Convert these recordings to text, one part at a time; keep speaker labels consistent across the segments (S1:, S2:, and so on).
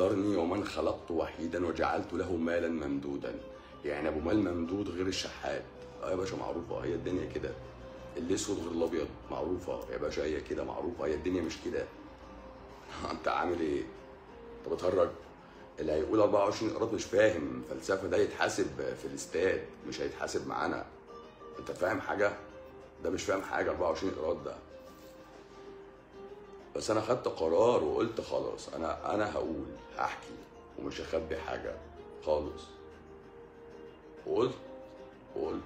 S1: قدرني ومن خلقت وحيدا وجعلت له مالا ممدودا يعني ابو مال ممدود غير الشحات اه يا باشا معروفه هي الدنيا كده الاسود غير الابيض معروفه يا باشا هي كده معروفه هي الدنيا مش كده انت عامل ايه انت بتهرج اللي هيقول 24 قراط مش فاهم فلسفه ده يتحاسب في الاستاد مش هيتحاسب معانا انت فاهم حاجه ده مش فاهم حاجه 24 قراط ده بس انا خدت قرار وقلت خلاص انا انا هقول هحكي ومش هخبي حاجه خالص وقلت وقلت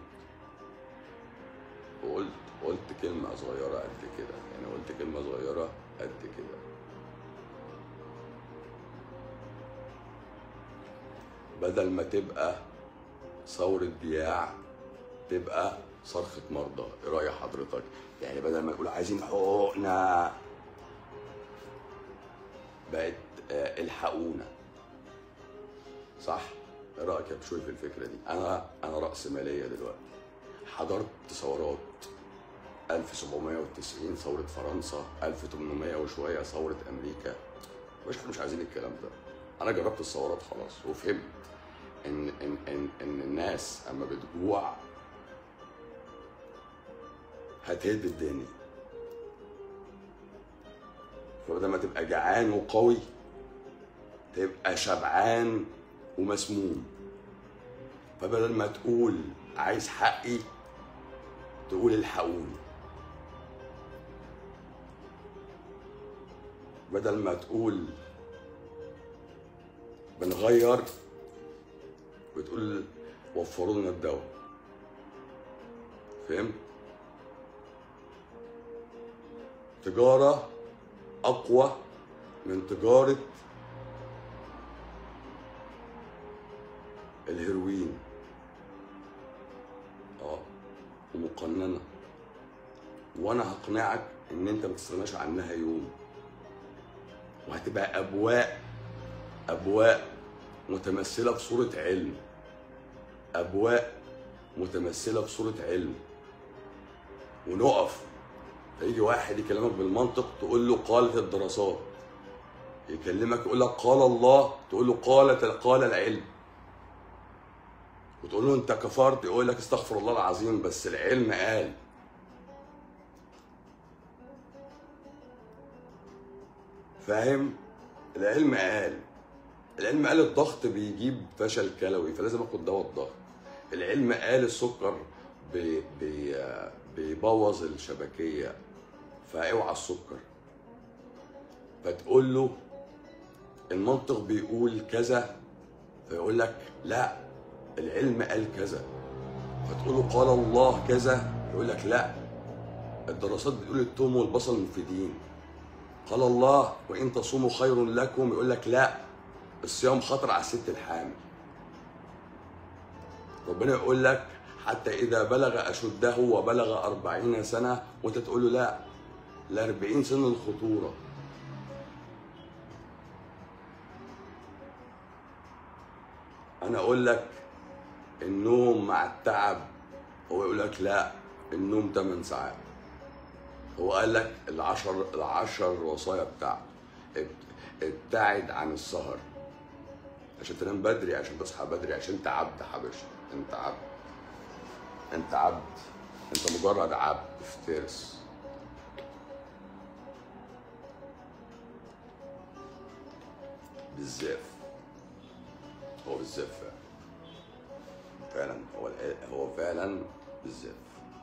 S1: وقلت قلت كلمة صغيرة قد كده يعني قلت كلمة صغيرة قد كده بدل ما تبقى ثورة بياع تبقى صرخة مرضى ايه رأي حضرتك يعني بدل ما نقول عايزين حقوقنا بقت آه، الحقونا صح ايه رايك يا بشوي في الفكره دي انا انا راس ماليه دلوقتي حضرت ثورات 1790 ثورة فرنسا 1800 وشوية ثورة أمريكا مش احنا مش عايزين الكلام ده أنا جربت الثورات خلاص وفهمت إن إن إن إن الناس أما بتجوع هتهد الدنيا فبدل ما تبقى جعان وقوي تبقى شبعان ومسموم فبدل ما تقول عايز حقي تقول الحقوني بدل ما تقول بنغير بتقول وفروا لنا الدواء فهمت تجارة أقوى من تجارة الهيروين اه ومقننة وانا هقنعك ان انت ما تستغناش عنها يوم وهتبقى ابواق ابواق متمثله بصوره علم ابواق متمثله بصوره علم ونقف فيجي واحد يكلمك بالمنطق تقول له قالت الدراسات يكلمك يقول لك قال الله تقول له قالت قال العلم وتقول له انت كفرت يقول لك استغفر الله العظيم بس العلم قال فاهم العلم قال العلم قال الضغط بيجيب فشل كلوي فلازم اخد دواء الضغط العلم قال السكر بي بي بيبوظ الشبكيه فاوعى السكر فتقول له المنطق بيقول كذا فيقول لك لا العلم قال كذا فتقول له قال الله كذا يقول لك لا الدراسات بتقول التوم والبصل مفيدين قال الله وان تصوموا خير لكم يقول لك لا الصيام خطر على الست الحامل ربنا يقول لك حتى إذا بلغ أشده وبلغ أربعين سنة وأنت تقول له لا الأربعين سن الخطورة أنا أقول لك النوم مع التعب هو يقول لك لا النوم 8 ساعات هو قال لك العشر العشر وصايا بتاعته اب- ابتعد عن السهر عشان تنام بدري عشان تصحى بدري عشان انت عبد حبشي انت عبد انت عبد انت مجرد عبد افترس بالزاف هو بالزاف فعلا فعلا هو الع- هو فعلا بالزاف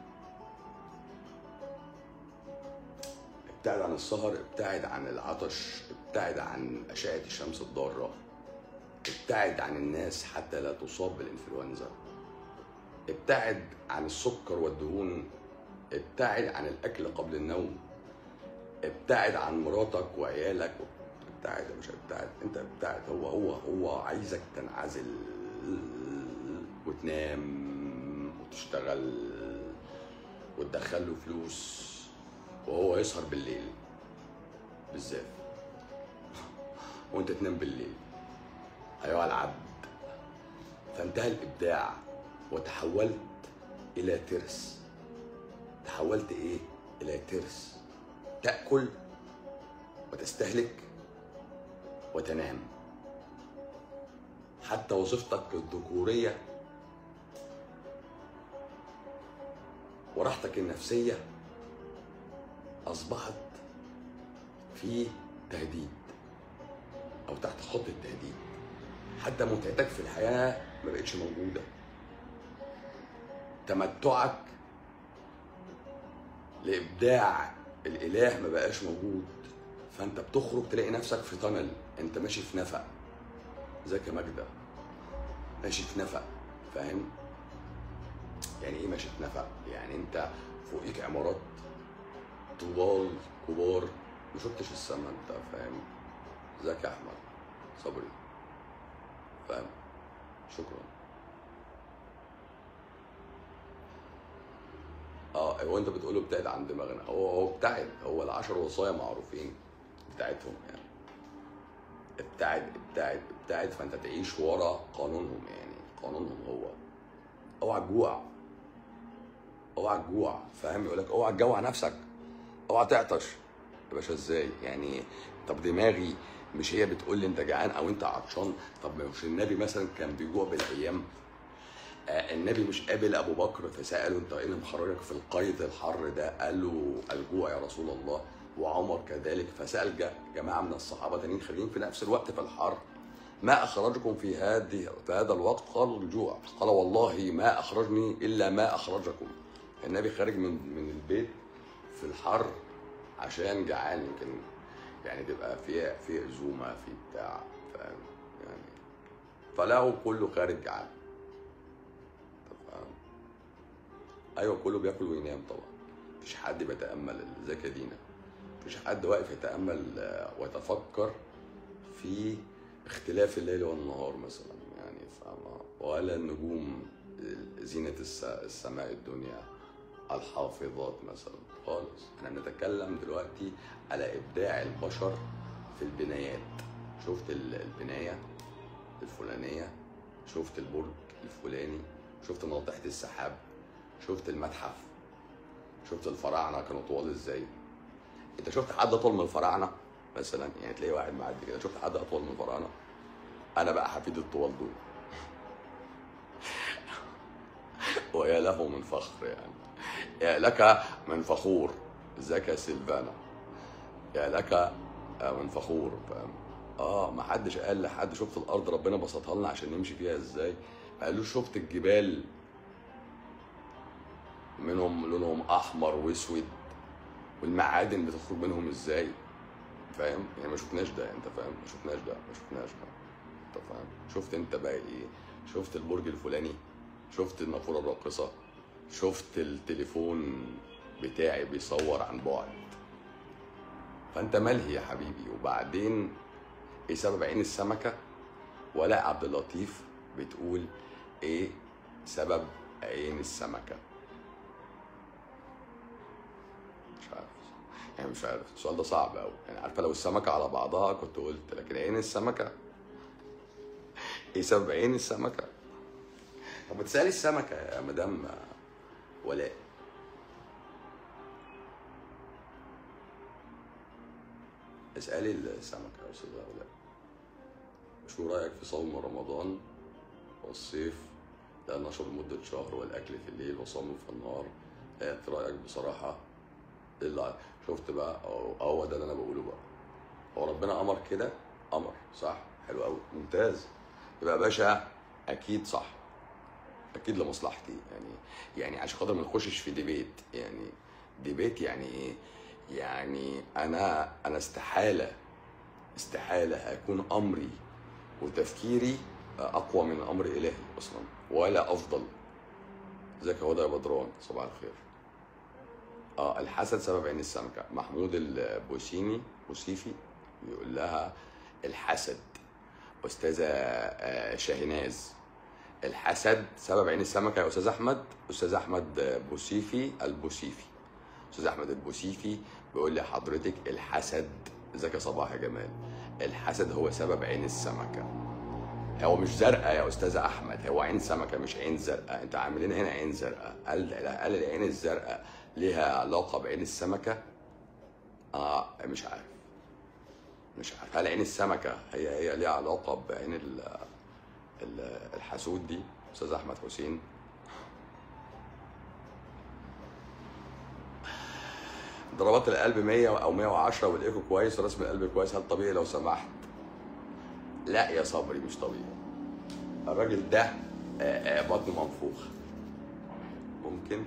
S1: ابتعد عن السهر ابتعد عن العطش ابتعد عن أشعة الشمس الضارة ابتعد عن الناس حتى لا تصاب بالإنفلونزا ابتعد عن السكر والدهون ابتعد عن الأكل قبل النوم ابتعد عن مراتك وعيالك ابتعد يا باشا ابتعد انت ابتعد هو هو هو عايزك تنعزل وتنام وتشتغل وتدخل له فلوس وهو يسهر بالليل بالذات وانت تنام بالليل ايها العبد فانتهى الابداع وتحولت الى ترس تحولت ايه الى ترس تاكل وتستهلك وتنام حتى وظيفتك الذكوريه وراحتك النفسيه اصبحت في تهديد او تحت خط التهديد حتى متعتك في الحياه ما بقتش موجوده تمتعك لابداع الاله ما بقاش موجود فانت بتخرج تلاقي نفسك في تنل انت ماشي في نفق ازيك يا ماجدة ماشي في نفق فاهم يعني ايه ماشي في نفق يعني انت فوقيك عمارات طوال كبار ما شفتش السما انت فاهم ازيك يا احمد صبري فاهم شكرا اه هو انت بتقول له ابتعد عن دماغنا هو هو ابتعد هو العشر وصايا معروفين بتاعتهم يعني ابتعد ابتعد ابتعد فانت تعيش ورا قانونهم يعني قانونهم هو اوعى تجوع اوعى تجوع فاهم يقول لك اوعى تجوع نفسك اوعى تعطش يا باشا ازاي يعني طب دماغي مش هي بتقول لي انت جعان او انت عطشان طب مش النبي مثلا كان بيجوع بالايام آه، النبي مش قابل ابو بكر فساله انت ايه اللي مخرجك في القيد الحر ده قال له الجوع يا رسول الله وعمر كذلك فسال ج- جماعه من الصحابه تانيين خارجين في نفس الوقت في الحر ما اخرجكم في هذه في هذا الوقت قالوا الجوع قال والله ما اخرجني الا ما اخرجكم النبي خارج من من البيت في الحر عشان جعان يمكن يعني تبقى في في عزومه في بتاع فاهم يعني فلقوا كله خارج جعان طب فاهم ايوه كله بياكل وينام طبعا مفيش حد بيتامل ازيك يا دينا مفيش حد واقف يتامل آه، ويتفكر في اختلاف الليل والنهار مثلا يعني فاهمة ولا النجوم زينة الس- السماء الدنيا الحافظات مثلا خالص احنا بنتكلم دلوقتي على ابداع البشر في البنايات شفت ال- البناية الفلانية شفت البرج الفلاني شفت ناطحة السحاب شفت المتحف شفت الفراعنة كانوا طوال ازاي انت شفت حد اطول من الفراعنة مثلا يعني تلاقي واحد معدي كده شفت حد اطول من الفراعنة انا بقى حفيد الطوال دول ويا له من فخر يعني يا لك من فخور ازيك يا سيلفانا يا لك من فخور فاهم اه ما حدش قال لحد شفت الارض ربنا بسطها لنا عشان نمشي فيها ازاي ما قالوش شفت الجبال منهم لونهم احمر واسود والمعادن بتخرج منهم ازاي فاهم يعني ما شفناش ده انت فاهم ما شفناش ده ما شفناش ده انت فاهم شفت انت بقى ايه شفت البرج الفلاني شفت النافوره الراقصه شفت التليفون بتاعي بيصور عن بعد فانت ملهي يا حبيبي وبعدين ايه سبب عين السمكه ولا عبد اللطيف بتقول ايه سبب عين السمكه مش عارف يعني مش عارف السؤال ده صعب قوي يعني عارفه لو السمكه على بعضها كنت قلت لكن عين السمكه ايه سبب عين السمكه طب ما تسالي السمكه يا مدام ولاء اسالي السمكه يا استاذه ولاء شو رايك في صوم رمضان والصيف ده النشر لمدة شهر والأكل في الليل وصوم في النهار إيه رأيك بصراحة إيه اللي شفت بقى أهو- هو ده اللي أنا بقوله بقى هو ربنا أمر كده أمر صح حلو قوي ممتاز يبقى يا باشا أكيد صح أكيد لمصلحتي يعني يعني عشان خاطر ما نخشش في ديبيت يعني ديبيت يعني إيه؟ يعني أنا أنا استحالة استحالة هيكون أمري وتفكيري اقوى من امر الهي اصلا ولا افضل ازيك يا هدى يا بدران صباح الخير اه الحسد سبب عين السمكه محمود البوسيني بوسيفي بيقول لها الحسد استاذه آه، شاهناز الحسد سبب عين السمكه يا استاذ احمد استاذ احمد بوسيفي البوسيفي استاذ احمد البوسيفي بيقول لي حضرتك الحسد ازيك يا صباح يا جمال الحسد هو سبب عين السمكه هو مش زرقاء يا استاذ احمد هو عين سمكه مش عين زرقاء انت عاملين هنا عين زرقاء قال قال العين الزرقاء ليها علاقه بعين السمكه اه مش عارف مش عارف هل عين السمكه هي هي ليها علاقه بعين ال ال- الحسود دي استاذ احمد حسين ضربات القلب 100 او 110 والايكو كويس ورسم القلب كويس هل طبيعي لو سمحت لا يا صبري مش طبيعي الراجل ده آه، آه، بطنه منفوخ ممكن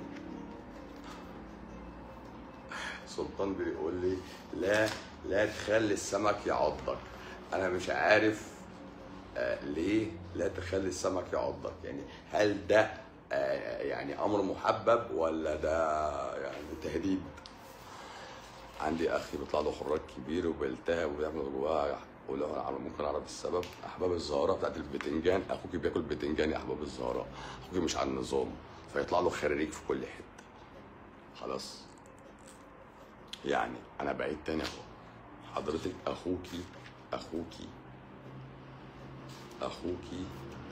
S1: سلطان بيقول لي لا لا تخلي السمك يعضك انا مش عارف آه، ليه لا تخلي السمك يعضك يعني هل ده آه، يعني امر محبب ولا ده يعني تهديد عندي اخي بيطلع له خراج كبير وبيلتهب وبيعمل جواه اقول له انا ممكن اعرف السبب احباب الزهراء بتاعت البتنجان اخوك بياكل بتنجان يا احباب الزهراء اخوك مش على النظام فيطلع له خراريج في كل حته خلاص يعني انا بعيد تاني اهو حضرتك اخوكي اخوكي اخوكي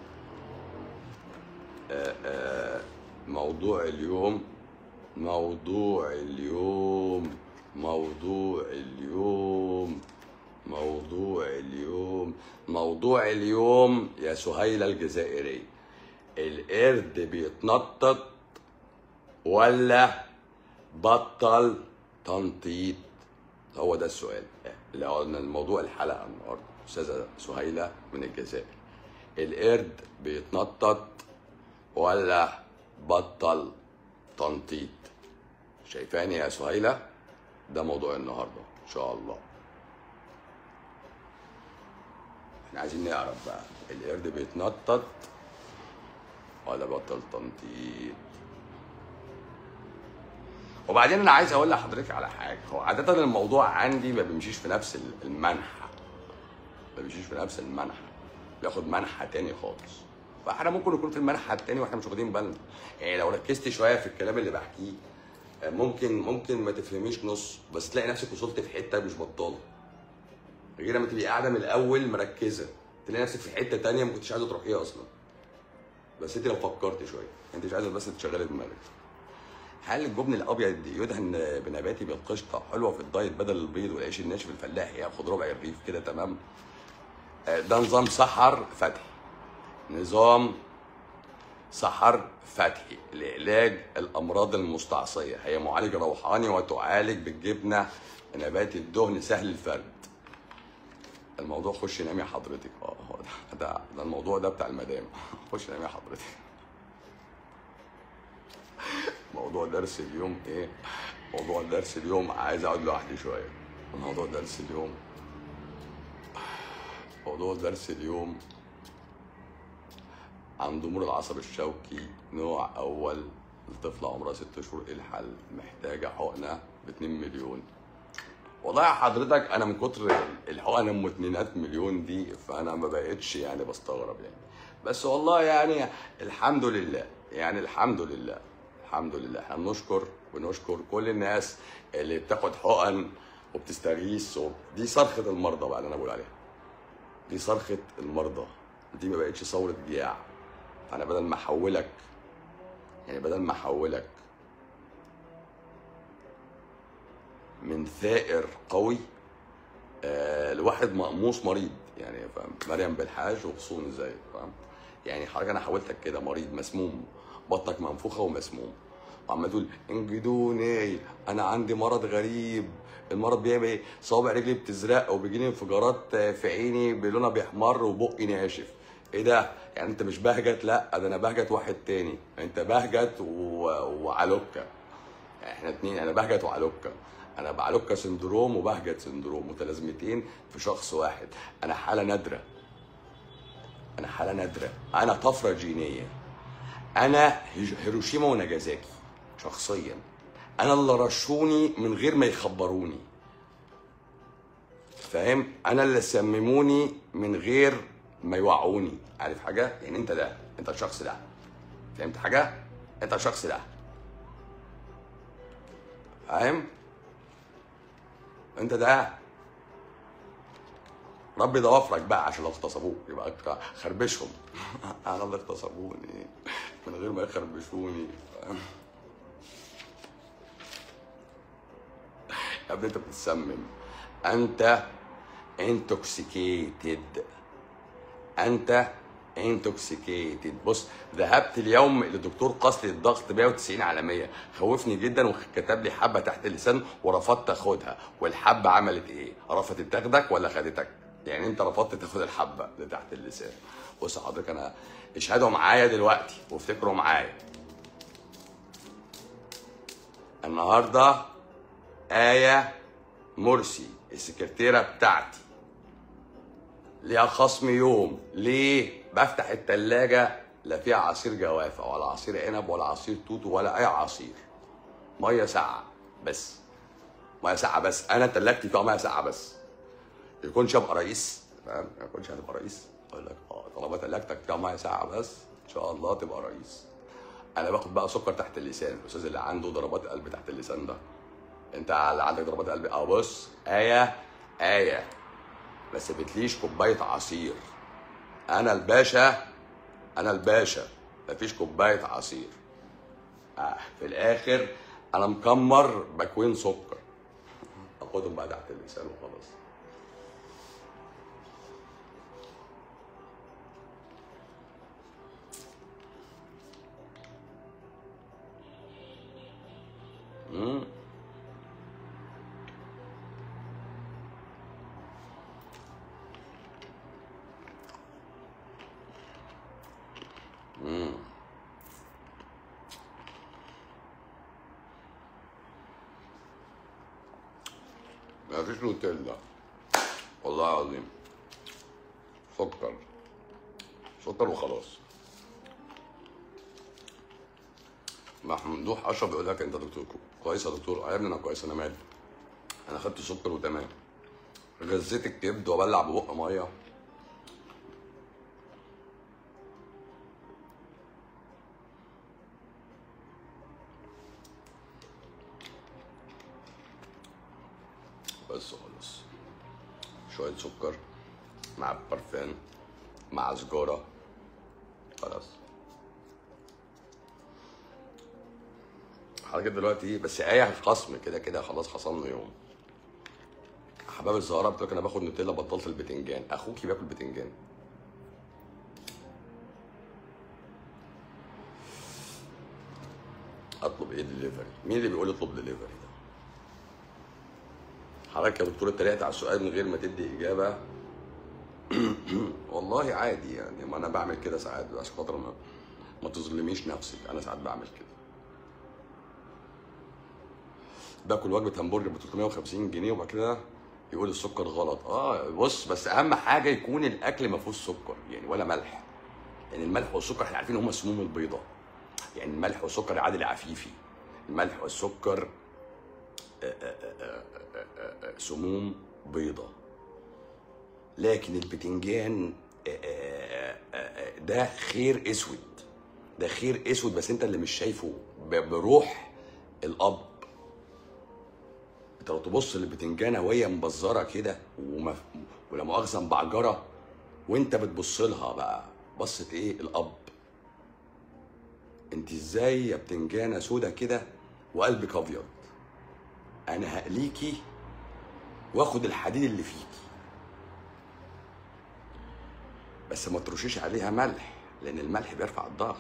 S1: آه، آه، موضوع اليوم موضوع اليوم موضوع اليوم موضوع اليوم موضوع اليوم يا سهيلة الجزائرية القرد بيتنطط ولا بطل تنطيط هو ده السؤال اللي قلنا الموضوع الحلقة النهاردة أستاذة سهيلة من الجزائر القرد بيتنطط ولا بطل تنطيط شايفاني يا سهيلة ده موضوع النهاردة إن شاء الله احنا عايزين نعرف بقى القرد بيتنطط ولا بطل تنطيط وبعدين انا عايز اقول لحضرتك على حاجه هو عاده الموضوع عندي ما بيمشيش في نفس المنحى ما بيمشيش في نفس المنحى بياخد منحى تاني خالص فاحنا ممكن نكون في المنحى التاني واحنا مش واخدين بالنا يعني لو ركزت شويه في الكلام اللي بحكيه ممكن ممكن ما تفهميش نص بس تلاقي نفسك وصلت في حته مش بطاله غير لما تبقي قاعده من الاول مركزه تلاقي نفسك في حته تانية ما كنتش عايزه تروحيها اصلا بس انت لو فكرت شويه انت مش عايزه بس تشغلي دماغك هل الجبن الابيض يدهن بنباتي بالقشطه حلوه في الدايت بدل البيض والعيش الناشف الفلاحي ياخد ربع الرغيف كده تمام آه، ده نظام سحر فتحي نظام سحر فتحي لعلاج الامراض المستعصيه هي معالج روحاني وتعالج بالجبنه نباتي الدهن سهل الفرد الموضوع خش نامي يا حضرتك اه هو ده, ده, ده الموضوع ده بتاع المدام خش نامي يا حضرتك موضوع درس اليوم ايه موضوع درس اليوم عايز اقعد لوحدي شويه موضوع درس اليوم موضوع درس اليوم عن ضمور العصب الشوكي نوع اول لطفله عمرها ست شهور ايه الحل محتاجه حقنه ب 2 مليون والله يا حضرتك انا من كتر الحقن ام اتنينات مليون دي فانا ما بقتش يعني بستغرب يعني بس والله يعني الحمد لله يعني الحمد لله الحمد لله احنا بنشكر ونشكر كل الناس اللي بتاخد حقن وبتستغيث و... دي صرخه المرضى بقى اللي انا بقول عليها دي صرخه المرضى دي ما بقتش ثوره جياع فانا بدل ما احولك يعني بدل ما احولك من ثائر قوي آه لواحد مقموص مريض يعني فاهم مريم بالحاج وغصون ازاي فاهم يعني حضرتك انا حولتك كده مريض مسموم بطنك منفوخه ومسموم وعمال تقول انجدوني انا عندي مرض غريب المرض بيعمل ايه؟ صوابع رجلي بتزرق وبيجيلي انفجارات في عيني بلونها بيحمر وبقي ناشف ايه ده؟ يعني انت مش بهجت لا ده انا بهجت واحد تاني انت بهجت و... وعلوكه احنا اتنين انا بهجت وعلوكه انا بعلوكه سندروم وبهجت سندروم متلازمتين في شخص واحد انا حاله نادره انا حاله نادره انا طفره جينيه انا هيج- هيروشيما وناجازاكي شخصيا انا اللي رشوني من غير ما يخبروني فاهم انا اللي سمموني من غير ما يوعوني عارف حاجه يعني انت ده انت الشخص ده فهمت حاجه انت الشخص ده فاهم انت ده ربي ضوافرك بقى عشان لو اغتصبوك يبقى خربشهم انا اللي اغتصبوني من غير ما يخربشوني فاهم يا ابني انت بتتسمم انت انتوكسيكيتد انت انتوكسيكيتد بص ذهبت اليوم لدكتور قص لي الضغط 190 على 100 خوفني جدا وكتب لي حبه تحت اللسان ورفضت اخدها والحبه عملت ايه؟ رفضت تاخدك ولا خدتك؟ يعني انت رفضت تاخد الحبه اللي تحت اللسان بص حضرتك انا اشهدوا معايا دلوقتي وافتكروا معايا النهارده آية مرسي السكرتيرة بتاعتي ليها خصم يوم ليه بفتح التلاجة لا فيها عصير جوافة ولا عصير عنب ولا عصير توت ولا أي عصير مية ساقعة بس مية ساقعة بس أنا تلاجتي فيها مية ساقعة بس يكونش ابقى رئيس فاهم ما يكونش هتبقى رئيس اقول لك اه طالما تلاجتك فيها ميه ساقعه بس ان شاء الله تبقى رئيس انا باخد بقى سكر تحت اللسان الاستاذ اللي عنده ضربات قلب تحت اللسان ده انت اللي عندك ضربات قلب اه بص ايه ايه ما سبتليش كوبايه عصير انا الباشا انا الباشا مفيش كوبايه عصير آه في الاخر انا مكمر باكوين سكر اخدهم بقى تحت اللسان وخلاص مم. مم. مفيش نوتيلا والله العظيم سكر سكر وخلاص ممدوح اشرف يقول لك انت دكتور كويس يا دكتور يا ابني انا كويس انا مالي انا خدت سكر وتمام غزيت الكبد وابلع ببق ميه بس خلاص شوية سكر مع برفان مع سجارة خلاص حضرتك دلوقتي بس آية خصم كده كده خلاص خصمنا يوم حباب الزهراء بتقول لك انا باخد نوتيلا بطلت البتنجان اخوكي بياكل بتنجان اطلب ايه دليفري مين اللي بيقول اطلب دليفري ده حضرتك يا دكتور اتريقت على السؤال من غير ما تدي اجابه والله عادي يعني ما انا بعمل كده ساعات عشان خاطر ما ما تظلميش نفسك انا ساعات بعمل كده باكل وجبه همبرجر ب 350 جنيه وبعد كده يقول السكر غلط اه بص بس اهم حاجه يكون الاكل ما فيهوش سكر يعني ولا ملح يعني الملح والسكر احنا عارفين هم سموم البيضه يعني الملح والسكر عادل عفيفي الملح والسكر سموم بيضة لكن البتنجان آه، آه، آه، ده خير اسود ده خير اسود بس انت اللي مش شايفه ب- بروح الاب انت لو تبص للبتنجانه وهي مبزره كده وما ولا مؤاخذه مبعجره وانت بتبص لها بقى بصه ايه الاب انت ازاي يا بتنجانه سودا كده وقلبك ابيض انا هقليكي واخد الحديد اللي فيكي بس ما ترشيش عليها ملح لان الملح بيرفع الضغط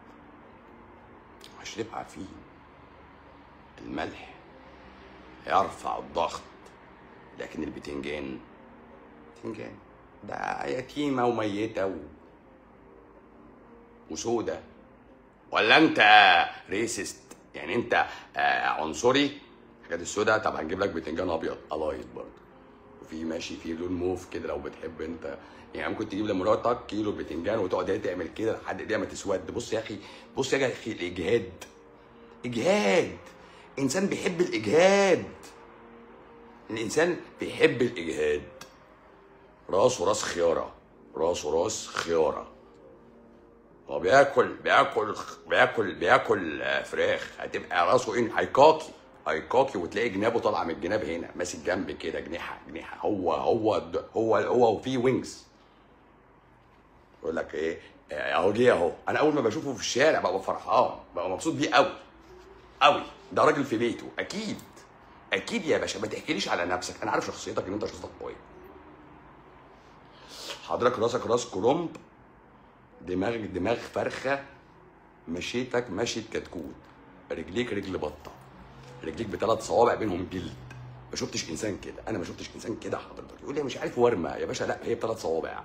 S1: عشان تبقى عارفين الملح يرفع الضغط لكن البتنجان بتنجان ده يتيمة وميتة و... وسودة ولا انت ريسست يعني انت آه، عنصري الحاجات السوداء طب هنجيب لك بتنجان ابيض قلايط برضه وفي ماشي في لون موف كده لو بتحب انت يعني ممكن تجيب لمراتك كيلو بتنجان وتقعد هي تعمل كده لحد ايديها ما تسود بص يا اخي بص يا اخي الاجهاد اجهاد انسان بيحب الاجهاد الانسان بيحب الاجهاد راسه راس خياره راسه راس خياره هو بياكل بياكل بياكل بياكل آه، فراخ هتبقى راسه ايه هيكاكي هيكاكي وتلاقي جنابه طالعه من الجناب هنا ماسك جنب كده جنيحه جنيحه هو هو د- هو هو في وينجز يقول لك ايه آه، اهو جه اهو انا اول ما بشوفه في الشارع ببقى فرحان ببقى مبسوط بيه قوي قوي ده راجل في بيته اكيد اكيد يا باشا ما تحكيليش على نفسك انا عارف شخصيتك ان انت شخصيتك قويه حضرتك راسك راس كرومب دماغك دماغ فرخه مشيتك مشيت كتكوت رجليك رجل بطه رجليك بثلاث صوابع بينهم جلد ما شفتش انسان كده انا ما شفتش انسان كده حضرتك يقول لي مش عارف ورمه يا باشا لا هي بثلاث صوابع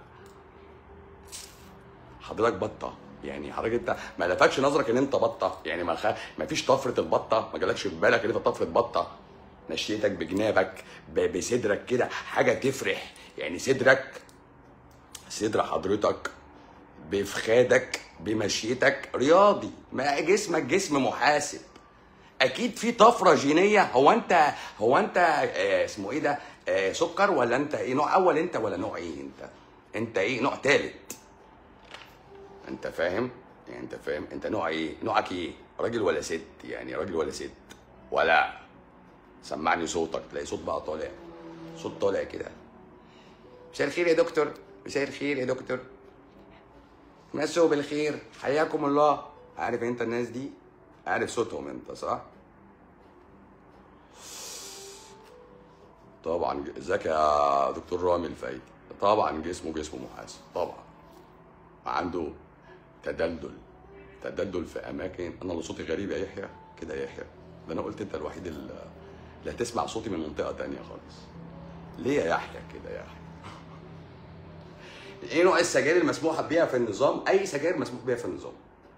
S1: حضرتك بطه يعني حضرتك انت ما لفتش نظرك ان انت بطه يعني ما خ... ما فيش طفره البطه ما جالكش في بالك ان انت طفره بطه مشيتك بجنابك ب... بصدرك كده حاجه تفرح يعني صدرك صدر حضرتك بفخادك بمشيتك رياضي ما جسمك جسم محاسب اكيد في طفره جينيه هو انت هو انت آه، اسمه ايه ده آه، سكر ولا انت ايه نوع اول انت ولا نوع ايه انت انت ايه نوع تالت انت فاهم يعني انت فاهم انت نوع ايه نوعك ايه راجل ولا ست يعني راجل ولا ست ولا سمعني صوتك تلاقي صوت بقى طالع صوت طالع كده مساء الخير يا دكتور مساء الخير يا دكتور مسوا بالخير حياكم الله عارف انت الناس دي عارف صوتهم انت صح طبعا ازيك يا دكتور رامي الفايدي طبعا جسمه جسمه محاسب طبعا عنده تدلدل تدلدل في اماكن انا اللي صوتي غريب يا يحيى كده يا يحيى ده انا قلت انت الوحيد اللي اللي هتسمع صوتي من منطقه تانية خالص ليه يا يحيى كده يا يحيى ايه نوع السجاير المسموح بيها في النظام اي سجاير مسموح بيها في النظام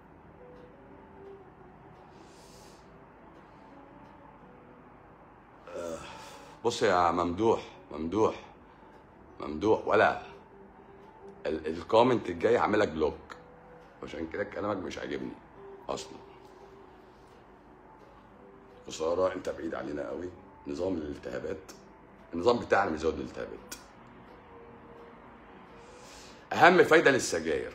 S1: آه، بص يا ممدوح ممدوح ممدوح ولا ال- الكومنت الجاي هعملك بلوك عشان كده كلامك مش عاجبني اصلا خساره انت بعيد علينا قوي نظام الالتهابات النظام بتاعنا بيزود الالتهابات اهم فايده للسجاير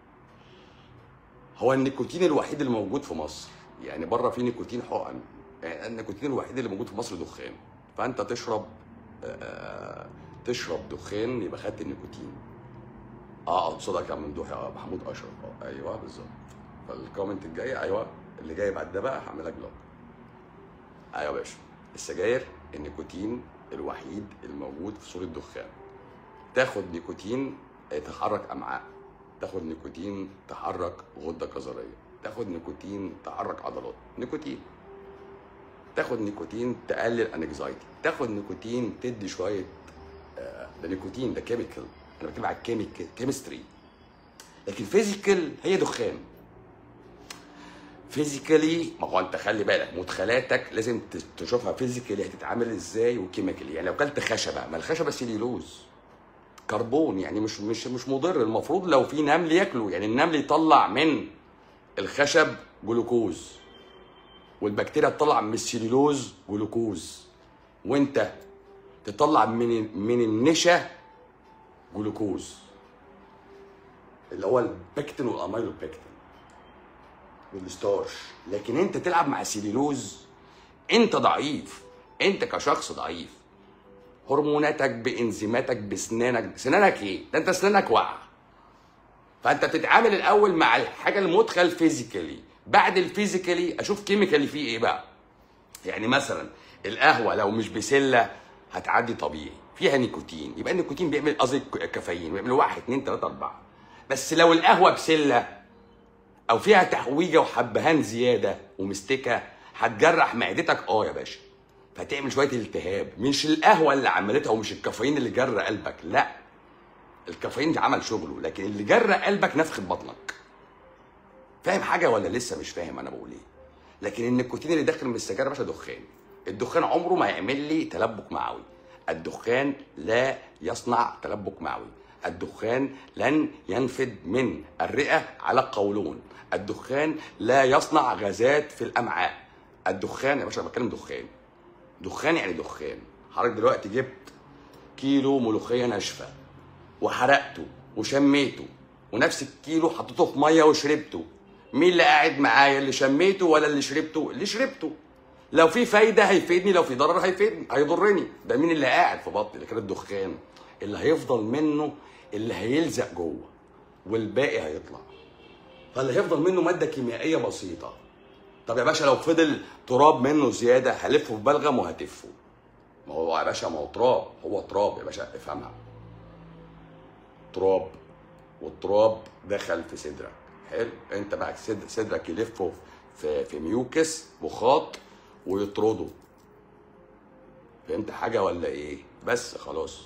S1: هو النيكوتين الوحيد اللي موجود في مصر يعني بره في نيكوتين حقن يعني النيكوتين الوحيد اللي موجود في مصر دخان فانت تشرب آه تشرب دخان يبقى خدت النيكوتين اه اقصدك يا ممدوح يا محمود اشرف اه ايوه بالظبط فالكومنت الجاي ايوه اللي جاي بعد ده بقى هعملك بلوك ايوه يا باشا السجاير النيكوتين الوحيد الموجود في صوره دخان تاخد نيكوتين آه، تحرك امعاء تاخد نيكوتين تحرك غده كظريه تاخد نيكوتين تحرك عضلات نيكوتين تاخد نيكوتين تقلل انكزايتي تاخد نيكوتين تدي شويه آه، ده نيكوتين ده كيميكال انا بتكلم على الكيميكال كيمستري لكن فيزيكال هي دخان فيزيكالي ما هو انت خلي بالك مدخلاتك لازم ت- تشوفها فيزيكالي هتتعامل ازاي وكيميكالي يعني لو كلت خشبه ما الخشبه سيليلوز كربون يعني مش مش مش مضر المفروض لو في نمل ياكله يعني النمل يطلع من الخشب جلوكوز والبكتيريا تطلع من السيلولوز جلوكوز وانت تطلع من من النشا جلوكوز اللي هو البكتين والاميلوبكتين والستارش لكن انت تلعب مع السيلولوز انت ضعيف انت كشخص ضعيف هرموناتك بانزيماتك بسنانك سنانك ايه ده انت سنانك واقعه فانت بتتعامل الاول مع الحاجه المدخل فيزيكالي بعد الفيزيكالي اشوف كيميكالي فيه ايه بقى يعني مثلا القهوه لو مش بسله هتعدي طبيعي فيها نيكوتين يبقى النيكوتين بيعمل قصدي كافيين بيعمل واحد اتنين تلاته اربعه بس لو القهوه بسله او فيها تحويجه وحبهان زياده ومستكه هتجرح معدتك اه يا باشا فتعمل شويه التهاب مش القهوه اللي عملتها ومش الكافيين اللي جرى قلبك لا الكافيين عمل شغله لكن اللي جرى قلبك نفخه بطنك فاهم حاجه ولا لسه مش فاهم انا بقول ايه لكن النيكوتين اللي داخل من السجاير يا باشا دخان الدخان عمره ما يعمل لي تلبك معوي الدخان لا يصنع تلبك معوي الدخان لن ينفد من الرئه على القولون الدخان لا يصنع غازات في الامعاء الدخان يا باشا أنا بتكلم دخان دخان يعني دخان حضرتك دلوقتي جبت كيلو ملوخيه ناشفه وحرقته وشميته ونفس الكيلو حطيته في ميه وشربته مين اللي قاعد معايا اللي شميته ولا اللي شربته اللي شربته لو في فايده هيفيدني لو في ضرر هيفيدني هيضرني ده مين اللي قاعد في بطني لكن الدخان اللي هيفضل منه اللي هيلزق جوه والباقي هيطلع فاللي هيفضل منه ماده كيميائيه بسيطه طب يا باشا لو فضل تراب منه زياده هلفه في بلغم وهتفه ما هو يا باشا ما هو تراب هو تراب يا باشا افهمها تراب والتراب دخل في صدرك حلو انت بقى صد- صدرك يلف في في ميوكس مخاط ويطرده فهمت حاجه ولا ايه بس خلاص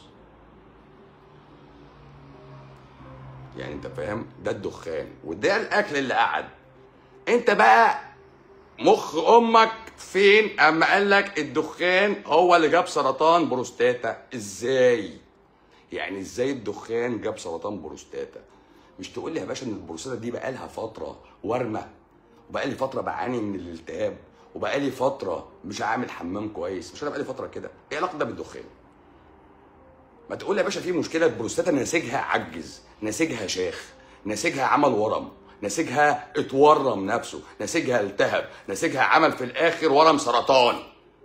S1: يعني انت فاهم ده الدخان وده الاكل اللي قعد انت بقى مخ امك فين اما قال لك الدخان هو اللي جاب سرطان بروستاتا ازاي يعني ازاي الدخان جاب سرطان بروستاتا مش تقول لي يا باشا ان البروستاتا دي بقى لها فتره ورمه وبقى لي فتره بعاني من الالتهاب وبقى لي فتره مش عامل حمام كويس مش انا بقى لي فتره كده ايه علاقه ده بالدخان ما تقول لي يا باشا في مشكله بروستاتا نسيجها عجز نسيجها شاخ نسيجها عمل ورم نسيجها اتورم نفسه نسيجها التهب نسيجها عمل في الاخر ورم سرطان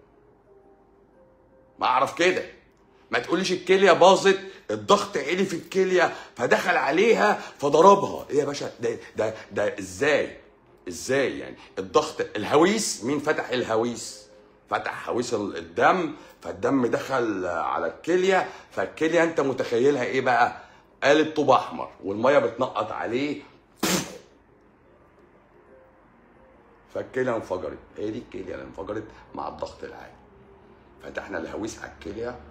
S1: ما اعرف كده ما تقوليش الكليه باظت الضغط عالي في الكليه فدخل عليها فضربها ايه يا باشا ده ده ده ازاي ازاي يعني الضغط الهويس مين فتح الهويس فتح هويس الدم فالدم دخل على الكليه فالكليه انت متخيلها ايه بقى قالب طوب احمر والميه بتنقط عليه فالكليه انفجرت هي دي الكليه اللي انفجرت مع الضغط العالي فتحنا الهويس على الكليه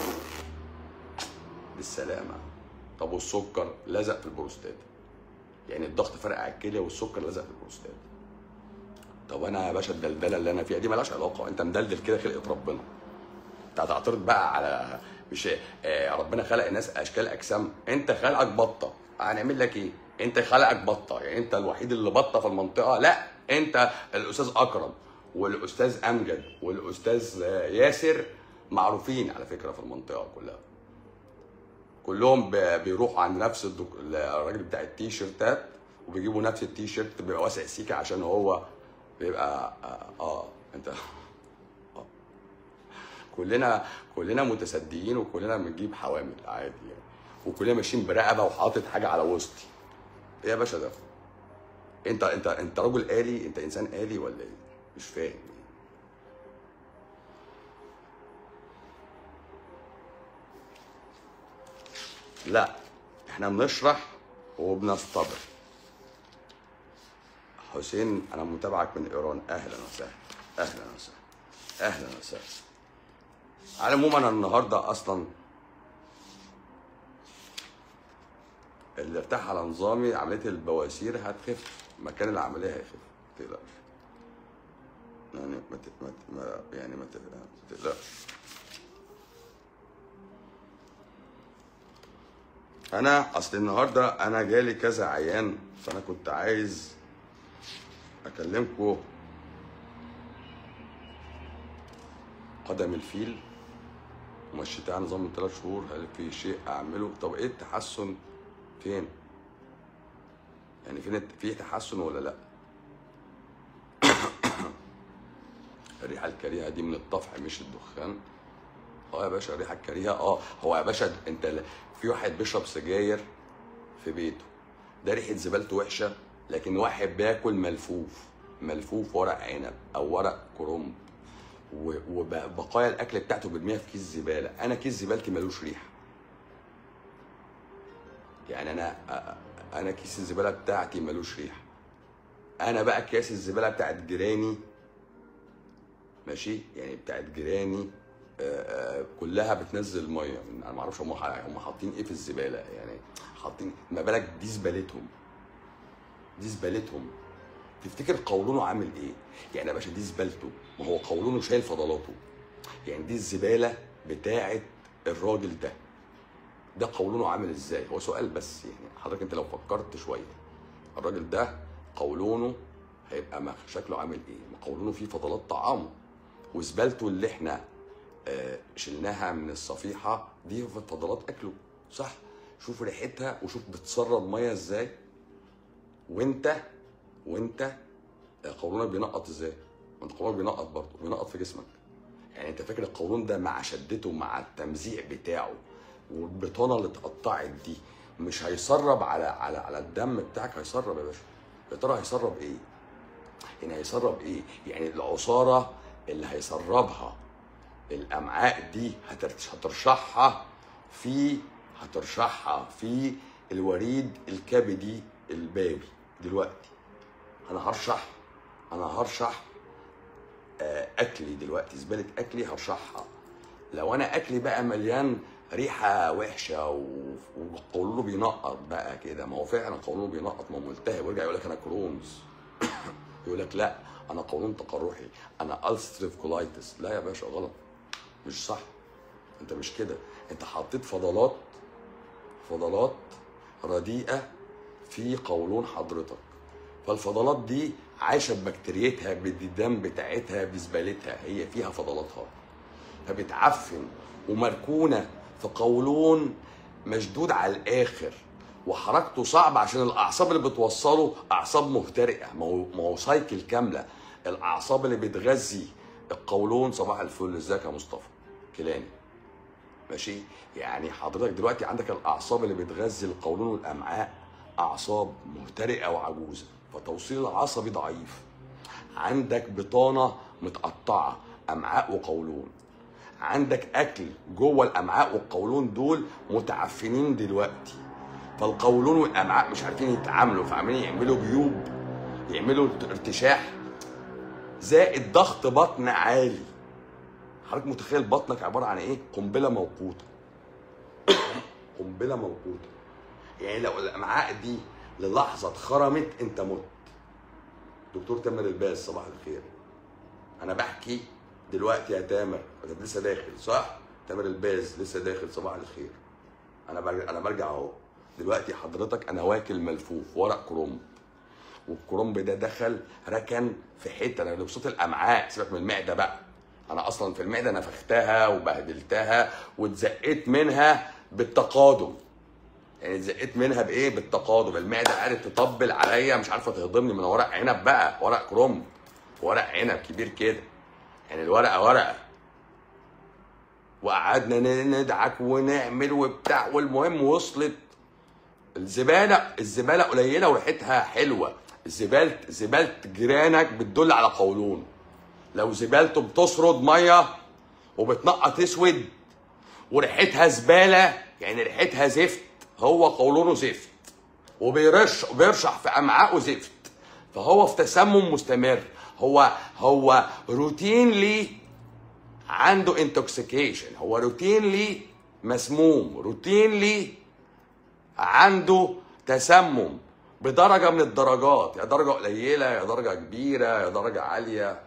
S1: بالسلامه طب والسكر لزق في البروستاتا يعني الضغط فرق على الكليه والسكر لزق في البروستاتا طب انا يا باشا الدلدله اللي انا فيها دي مالهاش علاقه انت مدلدل كده خلقه ربنا انت هتعترض بقى على مش آه، ربنا خلق الناس اشكال اجسام انت خلقك بطه هنعمل لك ايه انت خلقك بطه يعني انت الوحيد اللي بطه في المنطقه لا انت الاستاذ اكرم والاستاذ امجد والاستاذ آه، ياسر معروفين على فكره في المنطقه كلها كلهم ب- بيروحوا عند نفس الدك... الراجل بتاع التي شيرتات وبيجيبوا نفس التي شيرت بيبقى واسع سيكا عشان هو بيبقى اه, آه انت آه. كلنا كلنا متسديين وكلنا بنجيب حوامل عادي يعني وكلنا ماشيين برقبه وحاطط حاجه على وسطي ايه يا باشا ده انت انت انت رجل آلي انت انسان آلي ولا ايه مش فاهم لا احنا بنشرح وبنستبر حسين انا متابعك من ايران اهلا وسهلا اهلا وسهلا اهلا وسهلا على العموم انا النهارده اصلا اللي ارتاح على نظامي عمليه البواسير هتخف مكان العمليه هيخف ما تقلقش يعني ما ت- ما ت- ما يعني ما ت- ما تقلقش انا اصل النهارده انا جالي كذا عيان فانا كنت عايز اكلمكم قدم الفيل مشيت على نظام من ثلاث شهور هل في شيء اعمله طب ايه التحسن فين يعني فين الت- في تحسن ولا لا الريحه الكريهه دي من الطفح مش الدخان اه يا باشا الريحه الكريهه اه هو يا باشا انت ل- في واحد بيشرب سجاير في بيته ده ريحه زبالته وحشه لكن واحد بياكل ملفوف ملفوف ورق عنب او ورق كرنب و- وبقايا الاكل بتاعته بيرميها في كيس زباله انا كيس زبالتي ملوش ريحه يعني انا أ- انا كيس الزباله بتاعتي ملوش ريحه انا بقى كيس الزباله بتاعت جيراني ماشي يعني بتاعت جيراني آه، آه، كلها بتنزل ميه من- انا ما اعرفش هم هم حاطين ايه في الزباله يعني حاطين ما بالك دي زبالتهم دي زبالتهم تفتكر قولونه عامل ايه يعني يا باشا دي زبالته ما هو قولونه شايل فضلاته يعني دي الزباله بتاعت الراجل ده ده قولونه عامل ازاي هو سؤال بس يعني حضرتك انت لو فكرت شويه الراجل ده قولونه هيبقى مخ- شكله عامل ايه ما قولونه فيه فضلات طعامه وزبالته اللي احنا آه، شلناها من الصفيحه دي فضلات اكله صح شوف ريحتها وشوف بتسرب ميه ازاي وانت وانت آه، قولونك بينقط ازاي ما انت قولونك بينقط برضه بينقط في جسمك يعني انت فاكر القولون ده مع شدته مع التمزيع بتاعه والبطانه اللي اتقطعت دي مش هيسرب على على على الدم بتاعك هيسرب يا باشا يا ترى هيسرب ايه؟ يعني هيسرب ايه؟ يعني العصاره اللي هيسربها الامعاء دي هترش- هترشحها في هترشحها في الوريد الكبدي البابي دلوقتي انا هرشح انا هرشح آه، اكلي دلوقتي زباله اكلي هرشحها لو انا اكلي بقى مليان ريحه وحشه و- وقولونه بينقط بقى كده ما هو فعلا قولونه بينقط ما هو ملتهب ويرجع يقول لك انا كرونز يقول لك لا انا قولون تقرحي انا الستريف كولايتس لا يا باشا غلط مش صح انت مش كده انت حطيت فضلات فضلات رديئه في قولون حضرتك فالفضلات دي عايشه ببكتيريتها بالديدان بتاعتها بزبالتها هي فيها فضلاتها فبتعفن ومركونه في قولون مشدود على الاخر وحركته صعبه عشان الاعصاب اللي بتوصله اعصاب مهترئه ما هو ما هو سايكل كامله الاعصاب اللي بتغذي القولون صباح الفل ازيك يا مصطفى كيلاني ماشي يعني حضرتك دلوقتي عندك الاعصاب اللي بتغذي القولون والامعاء اعصاب مهترئه وعجوزه فتوصيل العصبي ضعيف عندك بطانه متقطعه امعاء وقولون عندك اكل جوه الامعاء والقولون دول متعفنين دلوقتي فالقولون والامعاء مش عارفين يتعاملوا فعمالين يعملوا جيوب يعملوا ارتشاح زائد ضغط بطن عالي حضرتك متخيل بطنك عباره عن ايه قنبله موقوته قنبله موقوته يعني لو الامعاء دي للحظه اتخرمت انت مت دكتور تامر الباز صباح الخير انا بحكي دلوقتي يا تامر انت لسه داخل صح تامر الباز لسه داخل صباح الخير انا برجع انا برجع اهو دلوقتي حضرتك انا واكل ملفوف ورق كرنب والكرنب ده دخل ركن في حته انا بصوت الامعاء سيبك من المعده بقى انا اصلا في المعده نفختها وبهدلتها واتزقيت منها بالتقادم يعني اتزقيت منها بايه بالتقادم المعده قعدت تطبل عليا مش عارفه تهضمني من ورق عنب بقى ورق كرنب ورق عنب كبير كده يعني الورقه ورقه وقعدنا ن- ندعك ونعمل وبتاع والمهم وصلت الزباله الزباله قليله وريحتها حلوه الزباله زباله جيرانك بتدل على قولون لو زبالته بتسرد ميه وبتنقط اسود وريحتها زباله يعني ريحتها زفت هو قولونه زفت وبيرش بيرشح في امعائه زفت فهو في تسمم مستمر هو هو روتينلي عنده انتوكسيكيشن هو روتينلي مسموم روتينلي عنده تسمم بدرجة من الدرجات يا درجة قليلة يا درجة كبيرة يا درجة عالية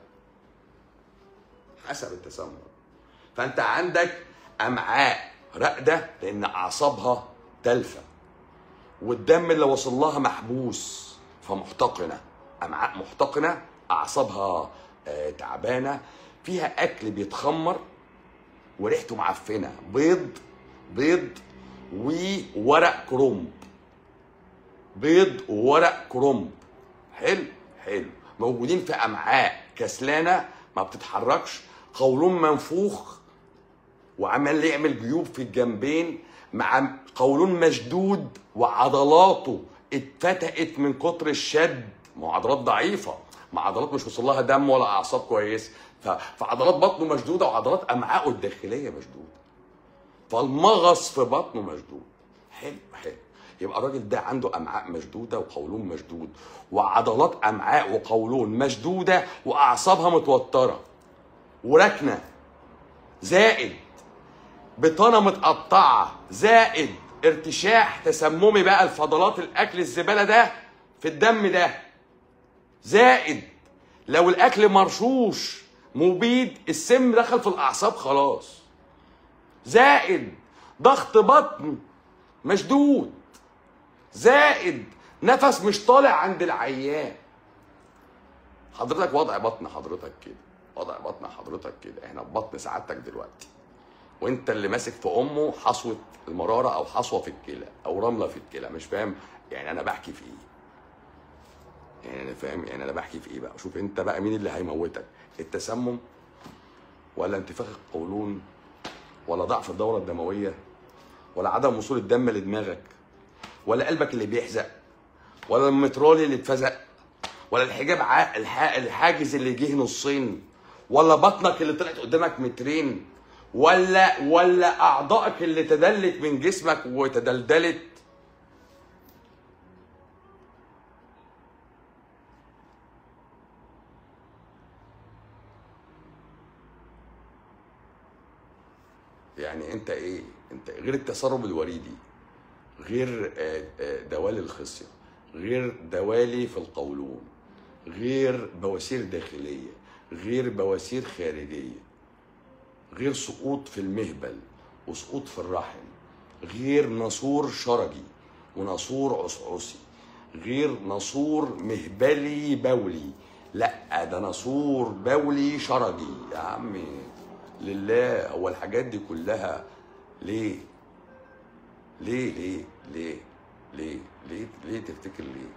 S1: حسب التسمم فأنت عندك أمعاء راقدة لأن أعصابها تلفة والدم اللي وصل لها محبوس فمحتقنة أمعاء محتقنة أعصابها آه، تعبانة فيها أكل بيتخمر وريحته معفنة بيض بيض وورق كرنب بيض وورق كرنب حلو حلو موجودين في امعاء كسلانه ما بتتحركش قولون منفوخ وعمال يعمل جيوب في الجنبين مع قولون مشدود وعضلاته اتفتقت من كتر الشد ما هو عضلات ضعيفه ما عضلات مش وصل لها دم ولا اعصاب كويسه ف- فعضلات بطنه مشدوده وعضلات امعائه الداخليه مشدوده فالمغص في بطنه مشدود حلو حلو يبقى الراجل ده عنده امعاء مشدوده وقولون مشدود وعضلات امعاء وقولون مشدوده واعصابها متوتره وركنه زائد بطانه متقطعه زائد ارتشاح تسممي بقى الفضلات الاكل الزباله ده في الدم ده زائد لو الاكل مرشوش مبيد السم دخل في الاعصاب خلاص زائد ضغط بطن مشدود زائد نفس مش طالع عند العيان حضرتك وضع بطن حضرتك كده وضع بطن حضرتك كده احنا في بطن سعادتك دلوقتي وانت اللي ماسك في امه حصوه المراره او حصوه في الكلى او رمله في الكلى مش فاهم يعني انا بحكي في ايه يعني انا فاهم يعني انا بحكي في ايه بقى شوف انت بقى مين اللي هيموتك التسمم ولا انتفاخ القولون ولا ضعف الدورة الدموية ولا عدم وصول الدم لدماغك ولا قلبك اللي بيحزق ولا المترولي اللي اتفزق ولا الحجاب ع... الح... الحاجز اللي جه نصين ولا بطنك اللي طلعت قدامك مترين ولا ولا اعضائك اللي تدلت من جسمك وتدلدلت يعني انت ايه انت غير التسرب الوريدي غير آه، آه، دوالي الخصيه غير دوالي في القولون غير بواسير داخليه غير بواسير خارجيه غير سقوط في المهبل وسقوط في الرحم غير ناسور شرجي وناسور عصعصي غير ناسور مهبلي بولي لا ده ناسور بولي شرجي يا عمي لله هو الحاجات دي كلها ليه ليه ليه ليه ليه ليه ليه تفتكر ليه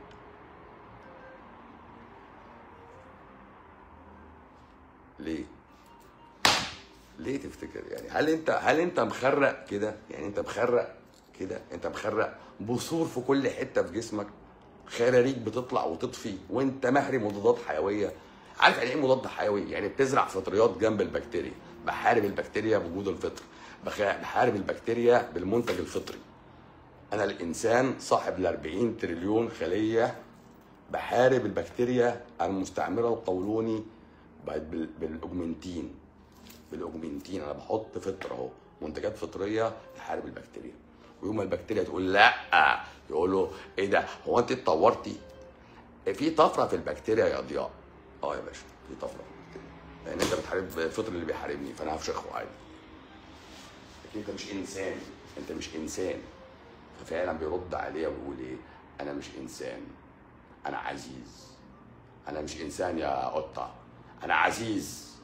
S1: ليه ليه تفتكر يعني هل انت هل انت مخرق كده يعني انت مخرق كده انت مخرق بثور في كل حته في جسمك خراريج بتطلع وتطفي وانت مهري مضادات حيويه عارف يعني ايه مضاد حيوي يعني بتزرع فطريات جنب البكتيريا بحارب البكتيريا بوجود الفطر بخ- بحارب البكتيريا بالمنتج الفطري انا الانسان صاحب ال 40 تريليون خليه بحارب البكتيريا المستعمره القولوني بال- بال- بالاوجمنتين بالاوجمنتين انا بحط فطر اهو منتجات فطريه تحارب البكتيريا ويوم ما البكتيريا تقول لا يقولوا ايه ده هو انت اتطورتي في طفره في البكتيريا يا ضياء اه يا باشا في طفره في البكتيريا لان انت بتحارب الفطر اللي بيحاربني فانا هفشخه عادي لكن انت مش انسان انت مش انسان ففعلا بيرد عليا ويقول ايه انا مش انسان انا عزيز انا مش انسان يا قطه انا عزيز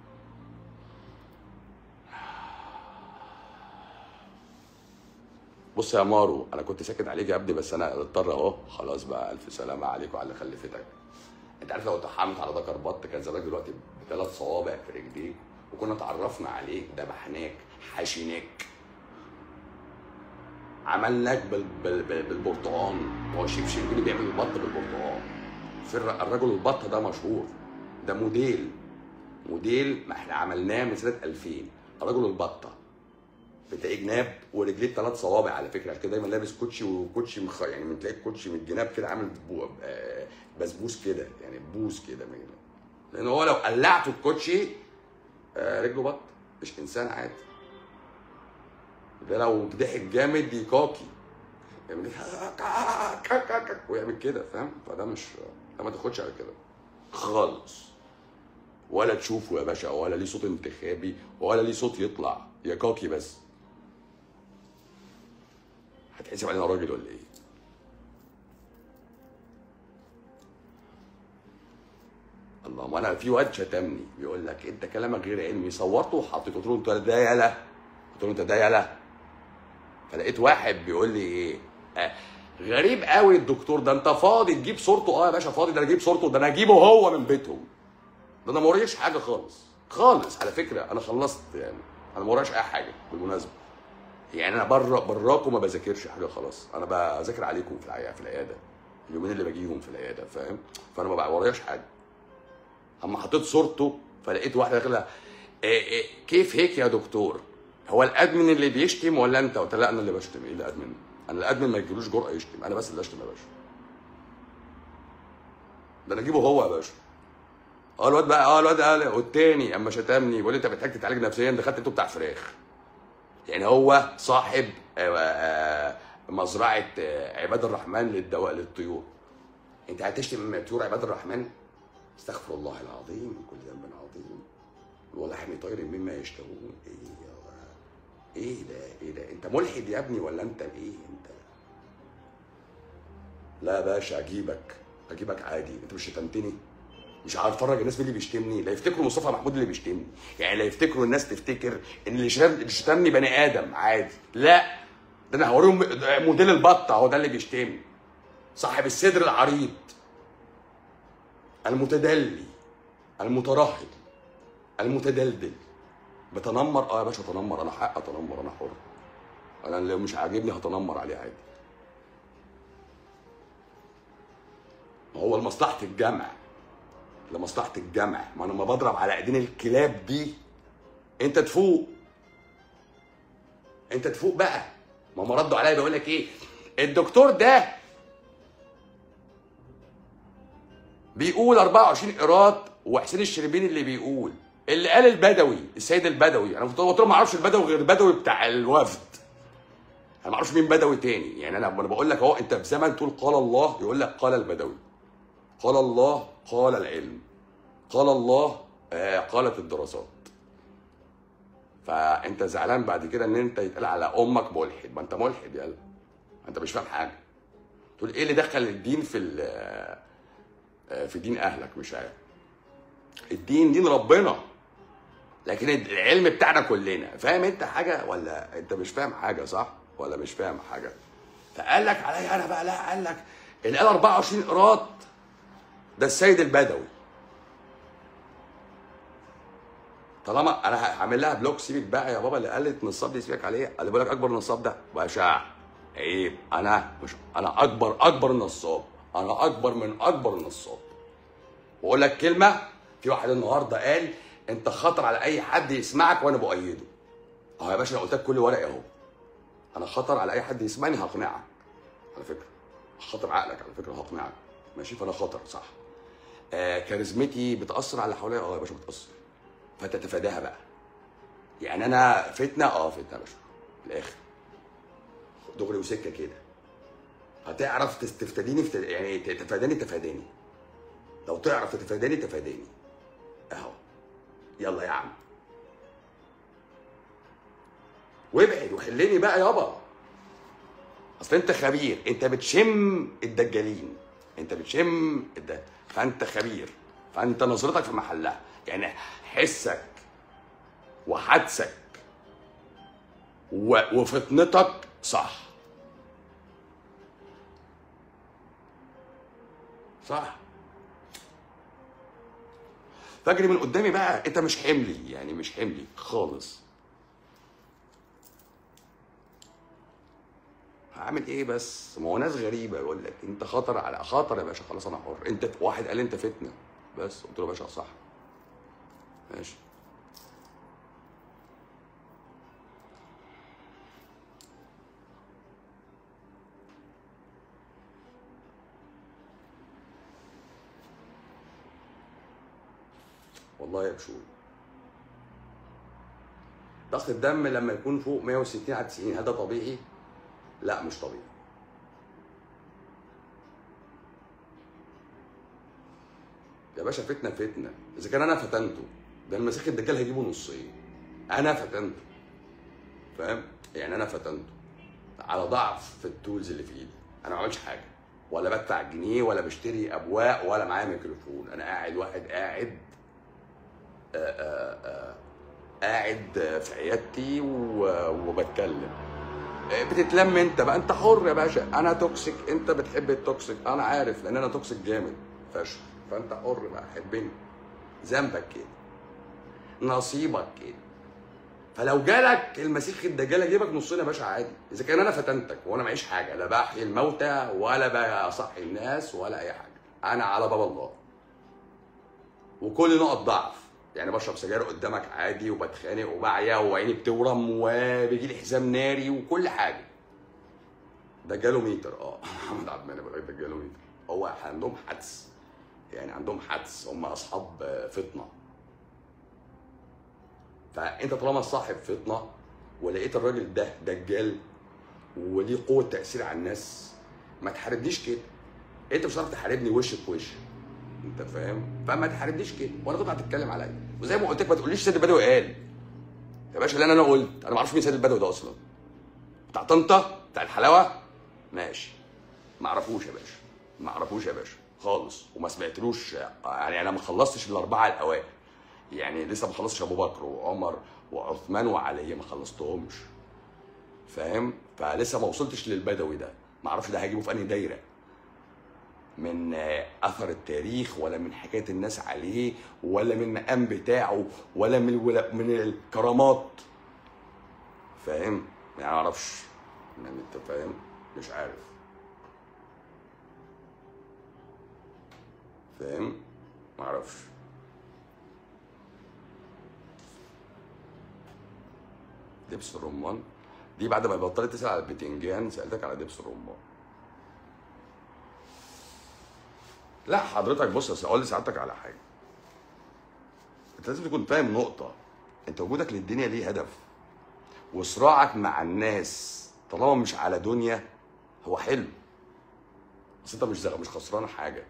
S1: بص يا مارو انا كنت ساكت عليك يا ابني بس انا اضطر اهو خلاص بقى الف سلامه عليك وعلى اللي خلفتك انت عارف لو اتحمت على ذكر بط كان زمانك دلوقتي بثلاث صوابع في رجليك وكنا اتعرفنا عليك ذبحناك حشيناك عملناك بال... بال... بال... بالبرتقال هو شيف شربيني بيعمل البط بالبرتقال في الر- الرجل البط ده مشهور ده موديل موديل ما احنا عملناه من سنه 2000 رجل البطه بتلاقي جناب ورجليه ثلاث صوابع على فكره عشان كده دايما لابس كوتشي وكوتشي مخ... يعني من تلاقي الكوتشي من الجناب كده عامل بو... آه، بسبوس كده يعني بوس كده من لان هو لو قلعته الكوتشي آه، رجله بط مش انسان عادي ده لو ضحك جامد يكاكي يعمل ويعمل كده فاهم فده مش ده ما تاخدش على كده خالص ولا تشوفه يا باشا ولا ليه صوت انتخابي ولا ليه صوت يطلع يا كاكي بس هتحسب علينا راجل ولا ايه الله ما انا في واد شتمني بيقول لك انت كلامك غير علمي صورته وحطيته قلت له انت ده يالا قلت له انت ده يالا فلقيت واحد بيقول لي ايه آه غريب قوي الدكتور ده انت فاضي تجيب صورته اه يا باشا فاضي ده انا اجيب صورته ده انا اجيبه هو من بيتهم ده انا ما ورايش حاجه خالص خالص على فكره انا خلصت يعني انا ما ورايش اي حاجه بالمناسبه يعني انا بره براكم ما بذاكرش حاجه خلاص انا بذاكر عليكم في العياده في العياده اليومين اللي باجيهم في العياده فاهم فانا ما وراياش حاجه اما حطيت صورته فلقيت واحده داخله إيه إيه كيف هيك يا دكتور هو الادمن اللي بيشتم ولا انت قلت لا انا اللي بشتم ايه الادمن انا الادمن ما يجيلوش جرأه يشتم انا بس اللي اشتم يا باشا ده انا اجيبه هو يا باشا اه الواد بقى اه الواد قال والتاني اما شتمني بيقول لي انت محتاج تتعالج نفسيا دخلت انتوا بتاع فراخ يعني هو صاحب آه، آه، مزرعه آه، عباد الرحمن للدواء للطيور انت هتشتم طيور عباد الرحمن استغفر الله العظيم من كل ذنب عظيم ولحم طير مما يشتهون ايه يا ولد؟ ايه ده ايه ده انت ملحد يا ابني ولا انت ايه انت لا يا باشا اجيبك اجيبك عادي انت مش شتمتني مش عارف اتفرج الناس مين اللي بيشتمني لا يفتكروا مصطفى محمود اللي بيشتمني يعني لا يفتكروا الناس تفتكر ان اللي شتم اللي شتمني بني ادم عادي لا ده انا هوريهم موديل البطه هو ده اللي بيشتمني صاحب الصدر العريض المتدلي المترهل المتدلدل بتنمر اه يا باشا اتنمر انا حق اتنمر انا حر انا لو مش عاجبني هتنمر عليه عادي ما هو لمصلحه الجمع لمصلحه الجمع ما انا لما بضرب على ايدين الكلاب دي انت تفوق انت تفوق بقى ما هم ردوا عليا بيقول لك ايه الدكتور ده بيقول 24 قيراط وحسين الشربيني اللي بيقول اللي قال البدوي السيد البدوي انا كنت قلت له ما اعرفش البدوي غير البدوي بتاع الوفد انا ما اعرفش مين بدوي تاني يعني انا انا بقول لك اهو انت في زمن تقول قال الله يقول لك قال البدوي قال الله قال العلم قال الله آه قالت الدراسات فانت زعلان بعد كده ان انت يتقال على امك ملحد ما انت ملحد يلا انت مش فاهم حاجه تقول ايه اللي دخل الدين في ال- آه، في دين اهلك مش عارف الدين دين ربنا لكن العلم بتاعنا كلنا فاهم انت حاجه ولا انت مش فاهم حاجه صح ولا مش فاهم حاجه فقال لك عليا انا بقى لا قال لك اللي قال 24 قراط ده السيد البدوي طالما انا هعمل لها بلوك سيبك بقى يا بابا اللي قالت نصاب دي سيبك عليه اللي بيقول لك اكبر نصاب ده بشع عيب انا مش انا اكبر اكبر نصاب انا اكبر من اكبر نصاب واقول لك كلمه في واحد النهارده قال انت خطر على اي حد يسمعك وانا بؤيده اهو يا باشا انا قلت لك كل ورقي اهو انا خطر على اي حد يسمعني هقنعك على فكره خطر عقلك على فكره هقنعك ماشي فانا خطر صح آه كاريزمتي بتاثر على اللي حواليا اه يا باشا بتاثر فتتفاداها بقى يعني انا فتنه اه فتنه يا باشا في الاخر دغري وسكه كده هتعرف تس- تفتديني في يعني تتفاداني تفاداني لو تعرف تتفاداني تفاداني اهو يلا يا عم وابعد وحلني بقى يابا اصل انت خبير انت بتشم الدجالين انت بتشم الد... فانت خبير فانت نظرتك في محلها يعني حسك وحدسك و... وفطنتك صح صح فاجري من قدامي بقى انت مش حملي يعني مش حملي خالص هعمل ايه بس ما هو ناس غريبه يقول لك انت خطر على خطر يا باشا خلاص انا حر انت واحد قال انت فتنه بس قلت له يا باشا صح ماشي والله يا بشوي ضغط الدم لما يكون فوق 160 على 90 هذا طبيعي؟ لا مش طبيعي يا باشا فتنه فتنه اذا كان انا فتنته ده المسيح الدجال هيجيبه نصين انا فتنته فاهم يعني انا فتنته على ضعف في التولز اللي في ايدي انا ما عملتش حاجه ولا بدفع جنيه ولا بشتري ابواق ولا معايا ميكروفون انا قاعد واحد قاعد آآ آآ قاعد في عيادتي و- وبتكلم بتتلم انت بقى انت حر يا باشا انا توكسيك انت بتحب التوكسيك انا عارف لان انا توكسيك جامد فشخ فانت حر بقى حبني ذنبك كده نصيبك كده فلو جالك المسيح الدجال يجيبك نصين يا باشا عادي اذا كان انا فتنتك وانا معيش حاجه لا بحيي الموتى ولا بصحي الناس ولا اي حاجه انا على باب الله وكل نقط ضعف يعني بشرب سجاير قدامك عادي وبتخانق وبعيا وعيني بتورم وبيجي لي حزام ناري وكل حاجه ده جاله ميتر اه محمد عبد المنعم بيقول لك ده جاله ميتر هو عندهم حدس يعني عندهم حدس هم اصحاب فطنه فانت طالما صاحب فطنه ولقيت الراجل ده دجال وليه قوه تاثير على الناس ما تحاربنيش كده انت مش هتعرف تحاربني وش بوش انت فاهم فما تحاربنيش كده وانا كنت هتتكلم عليا وزي ما قلت لك ما تقوليش سيد البدوي قال يا باشا لان انا قلت انا ما اعرفش مين سيد البدوي ده اصلا بتاع طنطا بتاع الحلاوه ماشي ما اعرفوش يا باشا ما اعرفوش يا باشا خالص وما سمعتلوش يعني انا ما خلصتش الاربعه الاوائل يعني لسه ما خلصتش ابو بكر وعمر وعثمان وعلي ما خلصتهمش فاهم فلسه ما وصلتش للبدوي ده ما اعرفش ده هجيبه في انهي دايره من آه، اثر التاريخ ولا من حكايه الناس عليه ولا من المقام بتاعه ولا من ولا من الكرامات فاهم يعني ما اعرفش يعني انت فاهم مش عارف فاهم ما اعرفش دبس الرمان دي بعد ما بطلت تسال على البتنجان سالتك على دبس الرمان لا حضرتك بص أصل اقول لسعادتك على حاجه انت لازم تكون فاهم نقطه انت وجودك للدنيا ليه هدف وصراعك مع الناس طالما مش على دنيا هو حلو بس انت مش زغ... مش خسران حاجه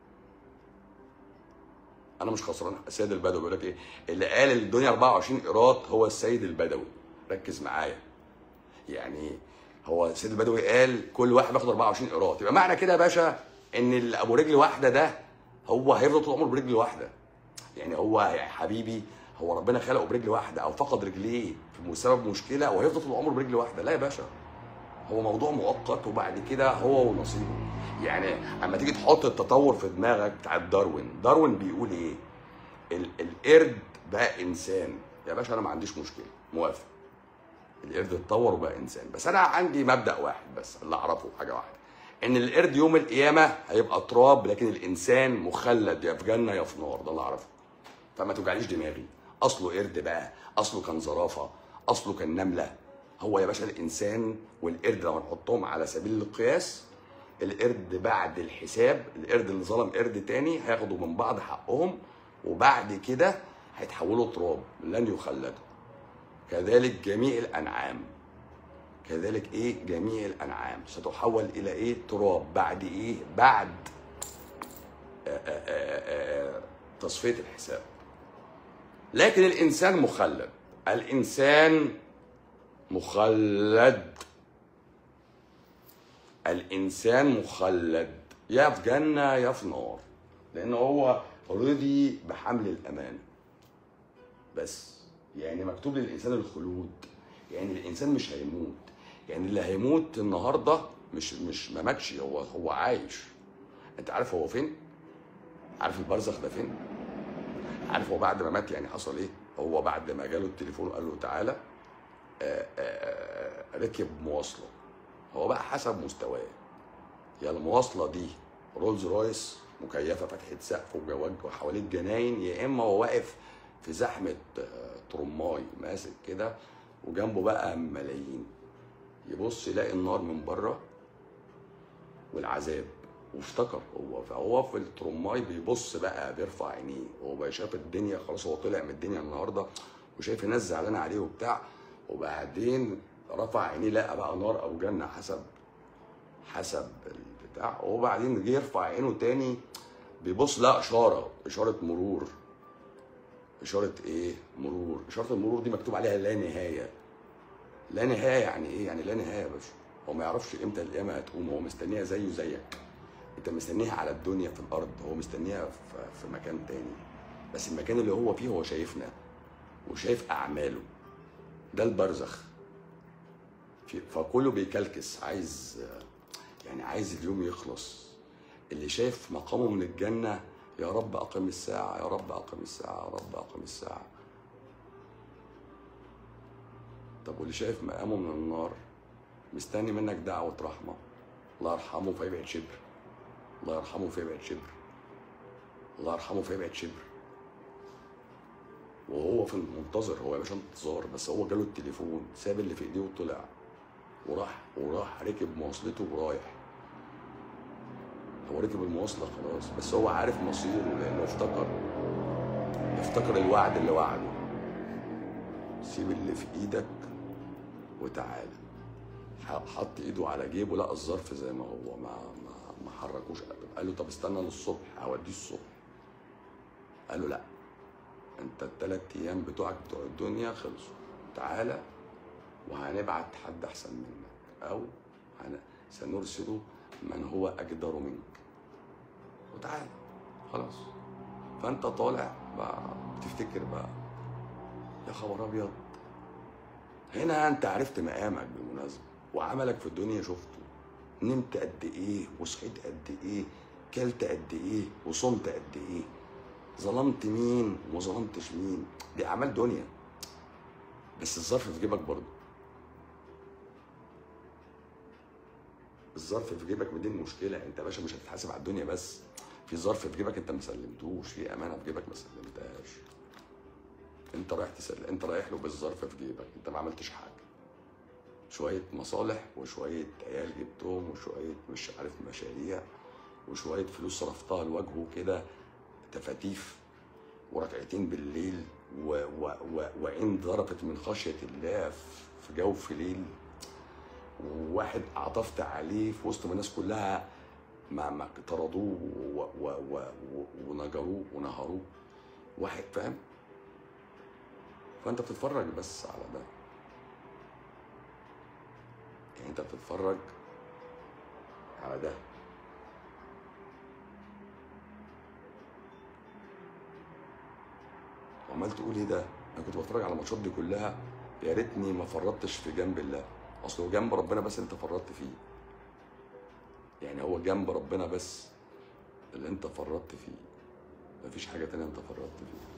S1: انا مش خسران السيد البدوي بيقول لك ايه اللي قال الدنيا 24 قيراط هو السيد البدوي ركز معايا يعني هو السيد البدوي قال كل واحد بياخد 24 قيراط يبقى معنى كده يا باشا ان اللي ابو رجل واحده ده هو هيفضل طول عمره برجل واحده يعني هو يا حبيبي هو ربنا خلقه برجل واحده او فقد رجليه في بسبب مشكله وهيفضل طول عمره برجل واحده لا يا باشا هو موضوع مؤقت وبعد كده هو ونصيبه يعني اما تيجي تحط التطور في دماغك بتاع داروين داروين بيقول ايه ال- القرد بقى انسان يا باشا انا ما عنديش مشكله موافق القرد اتطور وبقى انسان بس انا عندي مبدا واحد بس اللي اعرفه حاجه واحده ان القرد يوم القيامه هيبقى تراب لكن الانسان مخلد يا في جنه يا في نار ده اللي اعرفه فما توجعليش دماغي اصله قرد بقى اصله كان زرافه اصله كان نمله هو يا باشا الانسان والقرد لو هنحطهم على سبيل القياس القرد بعد الحساب القرد اللي ظلم قرد تاني هياخدوا من بعض حقهم وبعد كده هيتحولوا تراب لن يخلدوا كذلك جميع الانعام كذلك ايه جميع الانعام ستحول الى ايه تراب بعد ايه بعد آآ آآ آآ تصفيه الحساب لكن الانسان مخلد الانسان مخلد الانسان مخلد يا في جنه يا في نار لان هو رضي بحمل الامانه بس يعني مكتوب للانسان الخلود يعني الانسان مش هيموت يعني اللي هيموت النهارده مش مش ما ماتش هو هو عايش انت عارف هو فين عارف البرزخ ده فين عارف هو بعد ما مات يعني حصل ايه هو بعد ما جاله التليفون وقال له تعالى آه، آه، آه، ركب مواصله هو بقى حسب مستواه يا المواصله دي رولز رويس مكيفه فتحه سقف وجواج وحواليه جناين يا اما هو واقف في زحمه آه، ترماي ماسك كده وجنبه بقى ملايين يبص يلاقي النار من بره والعذاب وافتكر هو فهو في الترماي بيبص بقى بيرفع عينيه هو بقى شاف الدنيا خلاص هو طلع من الدنيا النهارده وشايف الناس زعلانه عليه وبتاع وبعدين رفع عينيه لقى بقى نار او جنه حسب حسب البتاع وبعدين جه يرفع عينه تاني بيبص لقى اشاره اشاره مرور اشاره ايه مرور اشاره المرور دي مكتوب عليها لا نهايه لا نهايه يعني ايه يعني لا نهايه يا باشا هو ما يعرفش امتى القيامه هتقوم هو مستنيها زيه زيك انت مستنيها على الدنيا في الارض هو مستنيها في, في مكان تاني بس المكان اللي هو فيه هو شايفنا وشايف اعماله ده البرزخ في- فكله بيكلكس عايز يعني عايز اليوم يخلص اللي شايف مقامه من الجنة يا رب أقم الساعة يا رب أقم الساعة يا رب أقم الساعة طب واللي شايف مقامه من النار مستني منك دعوة رحمة الله يرحمه فيبعد شبر الله يرحمه فيبعد شبر الله يرحمه فيبعد شبر وهو في المنتظر هو يا باشا انتظار بس هو جاله التليفون ساب اللي في ايديه وطلع وراح وراح ركب مواصلته ورايح هو ركب المواصلة خلاص بس هو عارف مصيره لأنه افتكر افتكر الوعد اللي وعده سيب اللي في ايدك وتعالى ح- حط ايده على جيبه لقى الظرف زي ما هو ما ما ما حركوش قال له طب استنى للصبح هوديه الصبح قال له لا انت الثلاث ايام بتوعك بتوع الدنيا خلصوا تعالى وهنبعت حد احسن منك او هن... سنرسل من هو اجدر منك وتعالى خلاص فانت طالع بقى بتفتكر بقى يا خبر ابيض هنا انت عرفت مقامك بالمناسبه وعملك في الدنيا شفته نمت قد ايه وصحيت قد ايه كلت قد ايه وصمت قد ايه ظلمت مين وما ظلمتش مين دي اعمال دنيا بس الظرف في جيبك برضه الظرف في جيبك دي المشكله انت يا باشا مش هتتحاسب على الدنيا بس في ظرف في جيبك انت ما سلمتوش في امانه في جيبك ما سلمتهاش انت رايح تسلم انت رايح له بالظرف في جيبك انت ما عملتش حاجه شويه مصالح وشويه عيال جبتهم وشويه مش عارف مشاريع وشويه فلوس صرفتها لوجهه كده تفاتيف وركعتين بالليل و و و وإن ضربت من خشية الله في جوف ليل وواحد عطفت عليه في وسط ما الناس كلها ما ما طردوه و و و و ونجروه ونهروه واحد فاهم فانت بتتفرج بس على ده يعني انت بتتفرج على ده وعمال تقول ايه ده انا كنت بتفرج على الماتشات دي كلها يا ريتني ما فرطتش في جنب الله اصل هو جنب ربنا بس انت فرطت فيه يعني هو جنب ربنا بس اللي انت فرطت فيه مفيش حاجه تانية انت فرطت فيها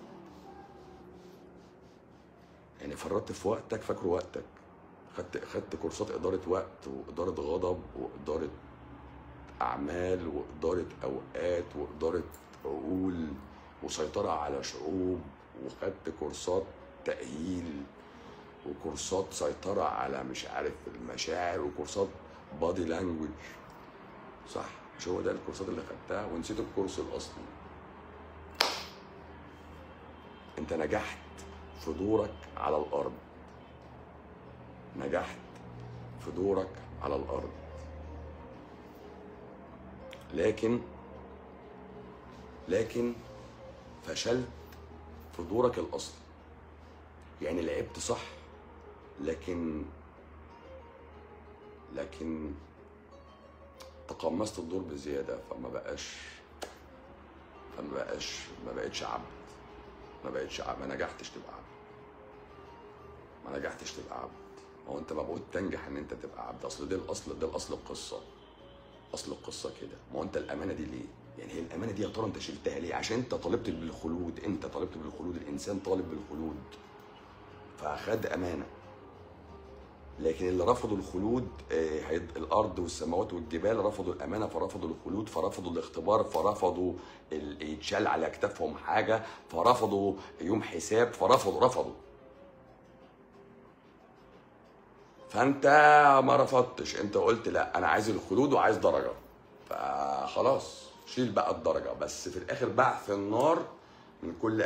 S1: يعني فرطت في وقتك فاكره وقتك خدت خدت كورسات اداره وقت واداره غضب واداره اعمال واداره اوقات واداره عقول وسيطره على شعوب وخدت كورسات تاهيل وكورسات سيطره على مش عارف المشاعر وكورسات بادي لانجوج صح مش هو ده الكورسات اللي خدتها ونسيت الكورس الاصلي انت نجحت في دورك على الارض نجحت في دورك على الارض لكن لكن فشلت في دورك الاصلي يعني لعبت صح لكن لكن تقمصت الدور بزياده فما بقاش فما بقاش ما بقتش عبد ما بقتش عبد ما نجحتش تبقى عبد ما نجحتش تبقى عبد ما هو انت مبعوث تنجح ان انت تبقى عبد اصل ده الاصل ده الاصل القصه اصل القصه كده ما هو انت الامانه دي ليه يعني هي الامانه دي يا ترى انت شلتها ليه عشان انت طالبت بالخلود انت طالبت بالخلود الانسان طالب بالخلود فاخد امانه لكن اللي رفضوا الخلود آه، هيد- الارض والسماوات والجبال رفضوا الامانه فرفضوا الخلود فرفضوا الاختبار فرفضوا ال- يتشال على اكتافهم حاجه فرفضوا يوم حساب فرفضوا رفضوا فانت ما رفضتش انت قلت لا انا عايز الخلود وعايز درجه فخلاص شيل بقى الدرجه بس في الاخر بعث النار من كل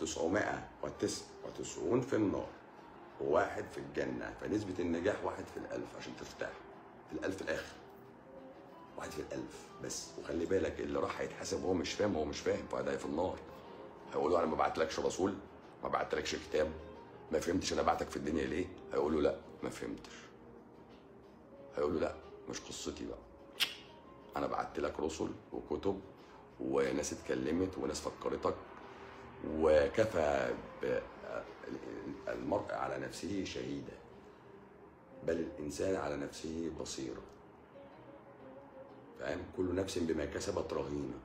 S1: 1999 في النار وواحد في الجنه فنسبه النجاح واحد في الالف عشان ترتاح في الالف الاخر واحد في الالف بس وخلي بالك اللي راح هيتحاسب وهو مش فاهم هو مش فاهم فده في النار هيقولوا انا ما بعتلكش رسول ما بعتلكش كتاب ما فهمتش انا بعتك في الدنيا ليه هيقولوا لا ما فهمتش هيقولوا لا مش قصتي بقى انا بعت لك رسل وكتب وناس اتكلمت وناس فكرتك وكفى ب- المرء على نفسه شهيدا بل الانسان على نفسه بصيره فاهم كل نفس بما كسبت رهينه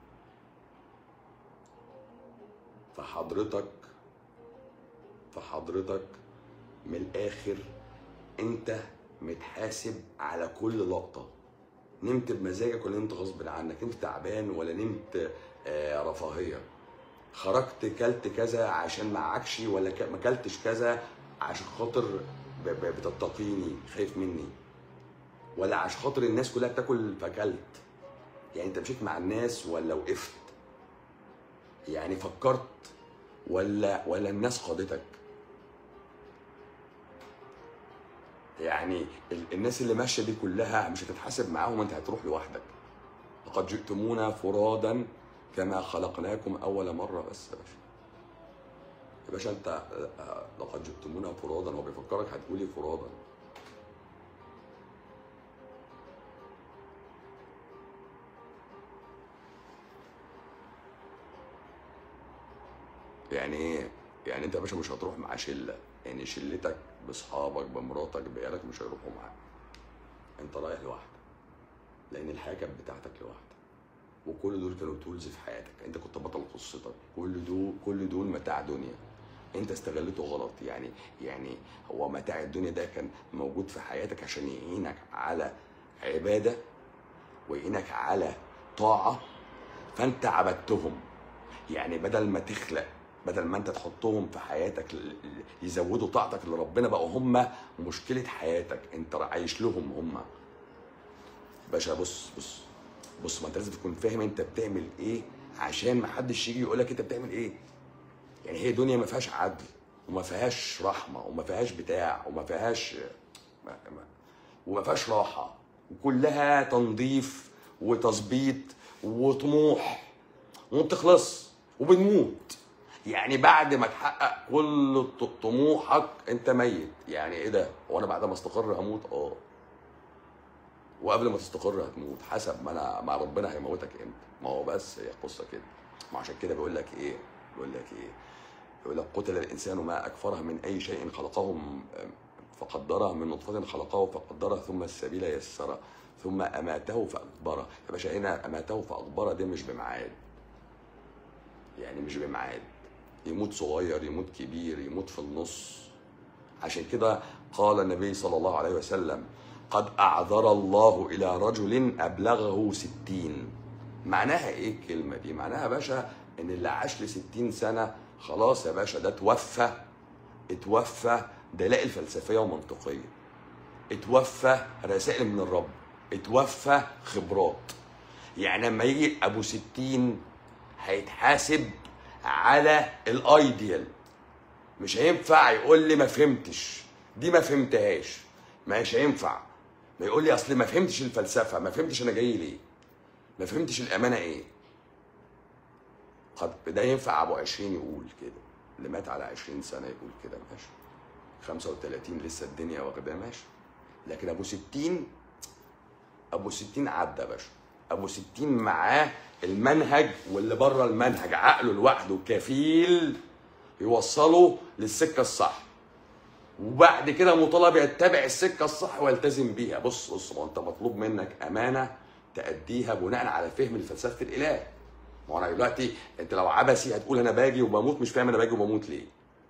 S1: فحضرتك فحضرتك من الاخر انت متحاسب على كل لقطه نمت بمزاجك ولا نمت غصب عنك نمت تعبان ولا نمت آه، رفاهيه خرجت كلت كذا عشان معكش ولا ك- ما كلتش كذا عشان خاطر ب- ب- بتتقيني خايف مني ولا عشان خاطر الناس كلها بتاكل فاكلت يعني انت مشيت مع الناس ولا وقفت يعني فكرت ولا ولا الناس قادتك يعني ال- الناس اللي ماشيه دي كلها مش هتتحاسب معاهم انت هتروح لوحدك لقد جئتمونا فرادا كما خلقناكم اول مره بس يا باشا يا باشا انت آه، آه، لقد جئتمونا فرادا هو بيفكرك هتقولي فرادا يعني ايه؟ يعني انت يا باشا مش هتروح مع شله يعني شلتك باصحابك بمراتك بعيالك مش هيروحوا معاك انت رايح لوحدك لان الحياه كانت بتاعتك لوحدك وكل دول كانوا تولز في حياتك انت كنت بطل قصتك كل دول كل دول متاع دنيا انت استغلته غلط يعني يعني هو متاع الدنيا ده كان موجود في حياتك عشان يعينك على عباده ويعينك على طاعه فانت عبدتهم يعني بدل ما تخلق بدل ما انت تحطهم في حياتك ل- ل- يزودوا طاعتك لربنا بقوا هم مشكله حياتك انت عايش لهم هم باشا بص بص بص ما انت لازم تكون فاهم انت بتعمل ايه عشان ما حدش يجي يقول لك انت بتعمل ايه يعني هي دنيا ما فيهاش عدل وما فيهاش رحمه وما فيهاش بتاع وما فيهاش ما ما وما فيهاش راحه وكلها تنظيف وتظبيط وطموح وما بتخلص وبنموت يعني بعد ما تحقق كل ط- طموحك انت ميت يعني ايه ده وانا بعد ما استقر هموت اه وقبل ما تستقر هتموت حسب ما انا مع ربنا هيموتك امتى ما هو بس هي قصه كده ما عشان كده بيقول لك ايه بيقول لك ايه يقول لك قتل الانسان ما اكفره من اي شيء خلقه م- فقدره من نطفه خلقه فقدره ثم السبيل يسره ثم اماته فاكبره يا باشا هنا اماته فاكبره دي مش بميعاد يعني مش بميعاد يموت صغير يموت كبير يموت في النص عشان كده قال النبي صلى الله عليه وسلم قد أعذر الله إلى رجل أبلغه ستين معناها إيه الكلمة دي؟ معناها يا باشا إن اللي عاش لستين سنة خلاص يا باشا ده توفى اتوفى دلائل فلسفية ومنطقية اتوفى رسائل من الرب اتوفى خبرات يعني لما يجي أبو ستين هيتحاسب على الايديال مش هينفع يقول لي ما فهمتش دي ما فهمتهاش مش هينفع ما يقول لي اصل ما فهمتش الفلسفه ما فهمتش انا جاي ليه ما فهمتش الامانه ايه قد ده ينفع ابو 20 يقول كده اللي مات على 20 سنه يقول كده ماشي 35 لسه الدنيا واخداه ماشي لكن ابو 60 ابو 60 عدى يا باشا ابو 60 معاه المنهج واللي بره المنهج عقله لوحده كفيل يوصله للسكه الصح وبعد كده مطالب يتبع السكه الصح ويلتزم بيها بص بص ما هو انت مطلوب منك امانه تاديها بناء على فهم لفلسفه الاله ما هو انا دلوقتي انت لو عبثي هتقول انا باجي وبموت مش فاهم انا باجي وبموت ليه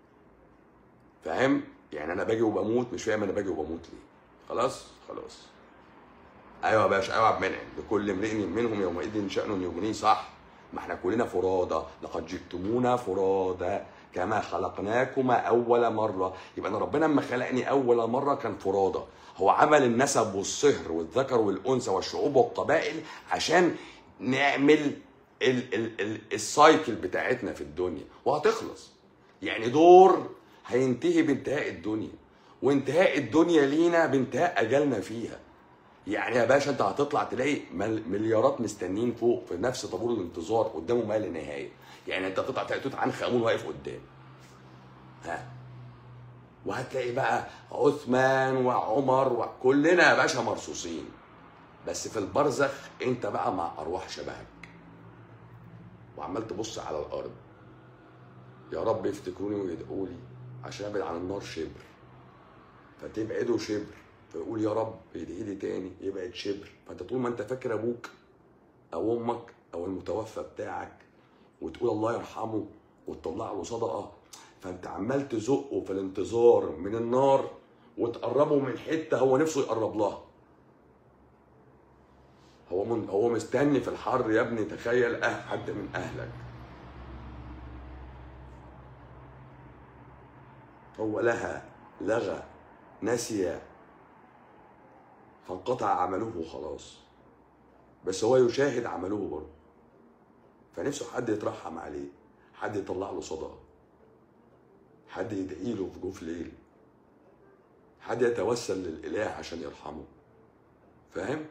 S1: فاهم يعني انا باجي وبموت مش فاهم انا باجي وبموت ليه خلاص خلاص ايوه يا باشا ايوه يا عبد المنعم لكل امرئ منهم يومئذ شأن يغنيه صح ما احنا كلنا فرادى لقد جئتمونا فرادى كما خلقناكما اول مره يبقى انا ربنا لما خلقني اول مره كان فرادى هو عمل النسب والصهر والذكر والانثى والشعوب والقبائل عشان نعمل ال ال ال السايكل بتاعتنا في الدنيا وهتخلص يعني دور هينتهي بانتهاء الدنيا وانتهاء الدنيا لينا بانتهاء اجلنا فيها يعني يا باشا انت هتطلع تلاقي مل- مليارات مستنيين فوق في نفس طابور الانتظار قدامه ما لا نهايه يعني انت هتطلع تلاقي توت عنخ امون واقف قدام ها وهتلاقي بقى عثمان وعمر وكلنا يا باشا مرصوصين بس في البرزخ انت بقى مع ارواح شبهك وعمال تبص على الارض يا رب يفتكروني ويدعوا لي عشان ابعد عن النار شبر فتبعده شبر فيقول يا رب يدعي لي تاني يبعد شبر فانت طول ما انت فاكر ابوك او امك او المتوفى بتاعك وتقول الله يرحمه وتطلع له صدقه فانت عمال تزقه في الانتظار من النار وتقربه من حته هو نفسه يقرب لها هو من هو مستني في الحر يا ابني تخيل أه حد من اهلك هو لها لغى نسي فانقطع عمله خلاص بس هو يشاهد عمله برضه فنفسه حد يترحم عليه حد يطلع له صدقه حد يدعي له في جوف ليل حد يتوسل للاله عشان يرحمه فاهم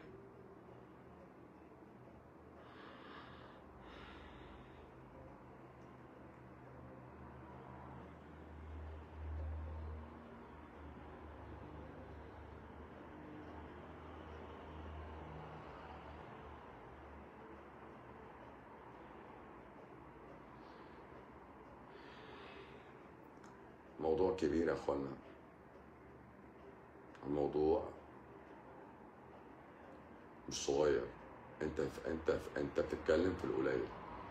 S1: موضوع كبير يا اخوانا الموضوع مش صغير انت في انت في انت بتتكلم في القليل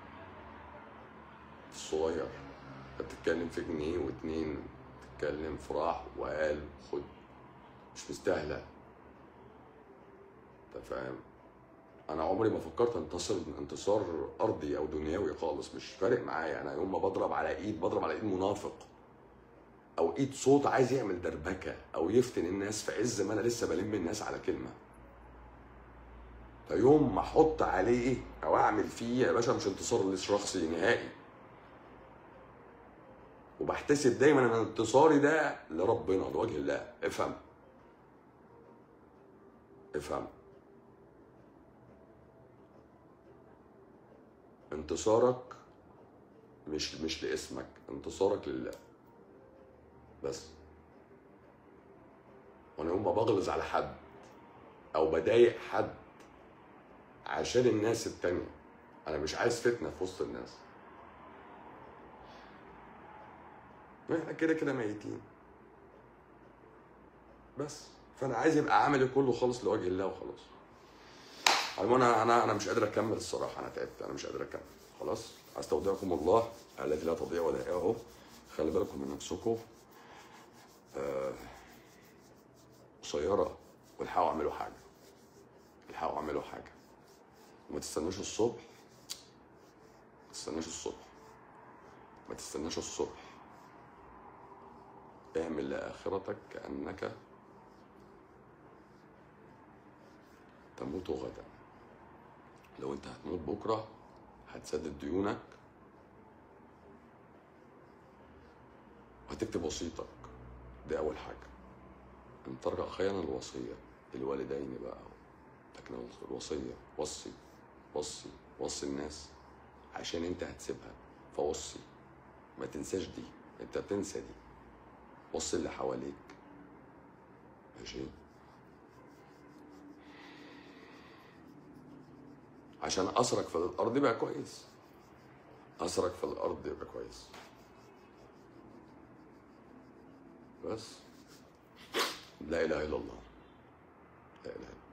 S1: في الصغير انت بتتكلم في جنيه واتنين بتتكلم في راح وقال خد مش مستاهله انت فاهم انا عمري ما فكرت انتصر انتصار ارضي او دنيوي خالص مش فارق معايا انا يوم ما بضرب على ايد بضرب على ايد منافق او ايد صوت عايز يعمل دربكه او يفتن الناس في عز ما انا لسه بلم الناس على كلمه فيوم ما احط عليه او اعمل فيه يا باشا مش انتصار لشخصي نهائي وبحتسب دايما ان انتصاري ده لربنا لوجه الله افهم افهم انتصارك مش مش لاسمك انتصارك لله بس وانا يوم ما بغلظ على حد او بضايق حد عشان الناس التانية انا مش عايز فتنة في وسط الناس احنا كده كده ميتين بس فانا عايز يبقى عملي كله خالص لوجه الله وخلاص المهم انا انا انا مش قادر اكمل الصراحه انا تعبت انا مش قادر اكمل خلاص استودعكم الله الذي لا تضيع ودائعه خلي بالكم من نفسكم آه، قصيره والحقوا اعملوا حاجه الحقوا اعملوا حاجه وما تستنوش الصبح ما تستناش الصبح ما تستناش الصبح اعمل لآخرتك كأنك تموت غدا لو انت هتموت بكرة هتسدد ديونك وهتكتب وصيتك دي أول حاجة ان ترجع خيانا الوصية للوالدين بقى لكن الوصية وصي وصي وصي الناس عشان انت هتسيبها فوصي ما تنساش دي انت بتنسى دي وصي اللي حواليك ماشي عشان اثرك في الارض يبقى كويس اثرك في الارض يبقى كويس بس لا اله الا الله لا اله الا الله